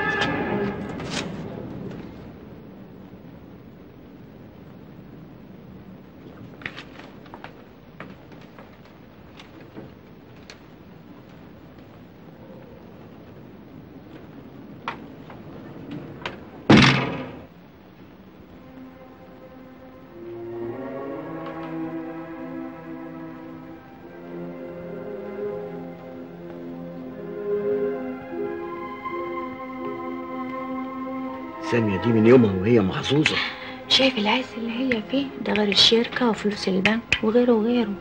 سامية دي من يومها وهي محظوظة شايف العز اللي هي فيه ده غير الشركة وفلوس البنك وغيره وغيره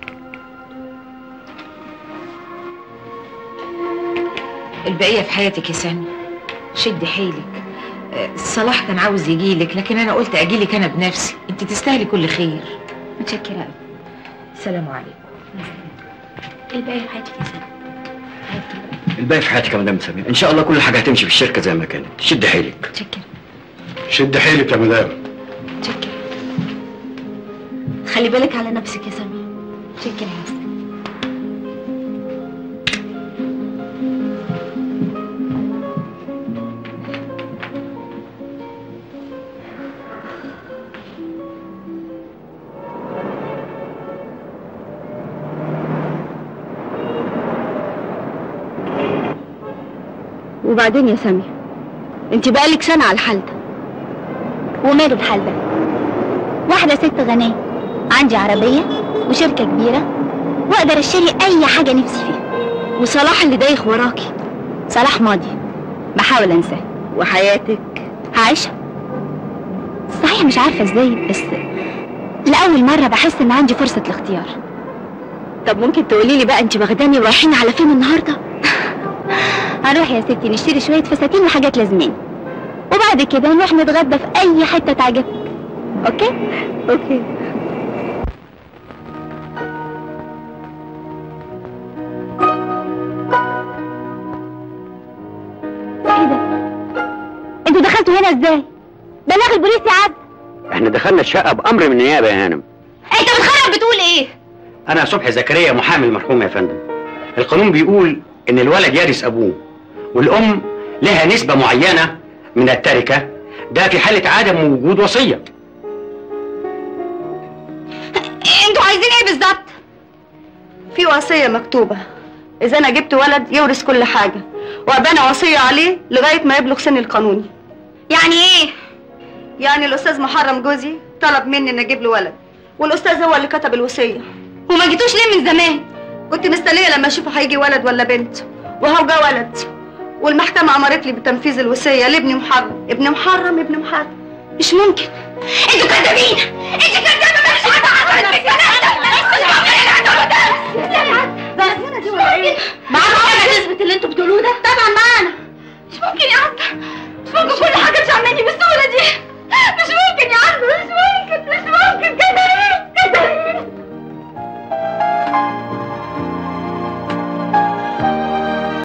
البقيه في حياتك يا سامي شد حيلك آه، صلاح كان عاوز يجيلك لكن انا قلت اجيلك انا بنفسي انت تستاهلي كل خير متشكرة أوي السلام عليكم الباقي في حياتك يا سامي الباقي في حياتك يا مدام سامية إن شاء الله كل حاجة هتمشي في الشركة زي ما كانت شد حيلك متشكرة شد حيلك يا مدام متشكرة خلي بالك على نفسك يا سامي متشكرة يا حسن وبعدين يا سامية انت بقالك سنة على الحال ده وماله الحال ده واحدة ست غنية عندي عربية وشركة كبيرة واقدر اشتري اي حاجة نفسي فيها وصلاح اللي دايخ وراكي صلاح ماضي بحاول انساه وحياتك هعيشها صحيح مش عارفة ازاي بس لأول مرة بحس ان عندي فرصة الاختيار طب ممكن تقولي لي بقى انت واخداني ورايحين على فين النهارده هنروح يا ستي نشتري شوية فساتين وحاجات لازمين وبعد كده نروح نتغدى في أي حتة تعجبك أوكي؟ أوكي إيه ده؟ أنتوا دخلتوا هنا إزاي؟ بلاغ البوليس يا عبد احنا دخلنا الشقة بأمر من النيابة يا هانم أنت بتخرب بتقول إيه؟ أنا صبحي زكريا محامي المرحوم يا فندم القانون بيقول إن الولد يرث أبوه والأم لها نسبة معينة من التركة ده في حالة عدم وجود وصية انتوا عايزين ايه بالظبط في وصية مكتوبة إذا أنا جبت ولد يورث كل حاجة وأبانا وصية عليه لغاية ما يبلغ سن القانوني يعني إيه؟ يعني الأستاذ محرم جوزي طلب مني إن أجيب له ولد والأستاذ هو اللي كتب الوصية وما جيتوش ليه من زمان؟ كنت مستنية لما أشوف هيجي ولد ولا بنت وهو جه ولد والمحكمة أمرت لي بتنفيذ الوصية لابني محرم ابن محرم ابن محرم مش ممكن انتوا كذابين انت كذابة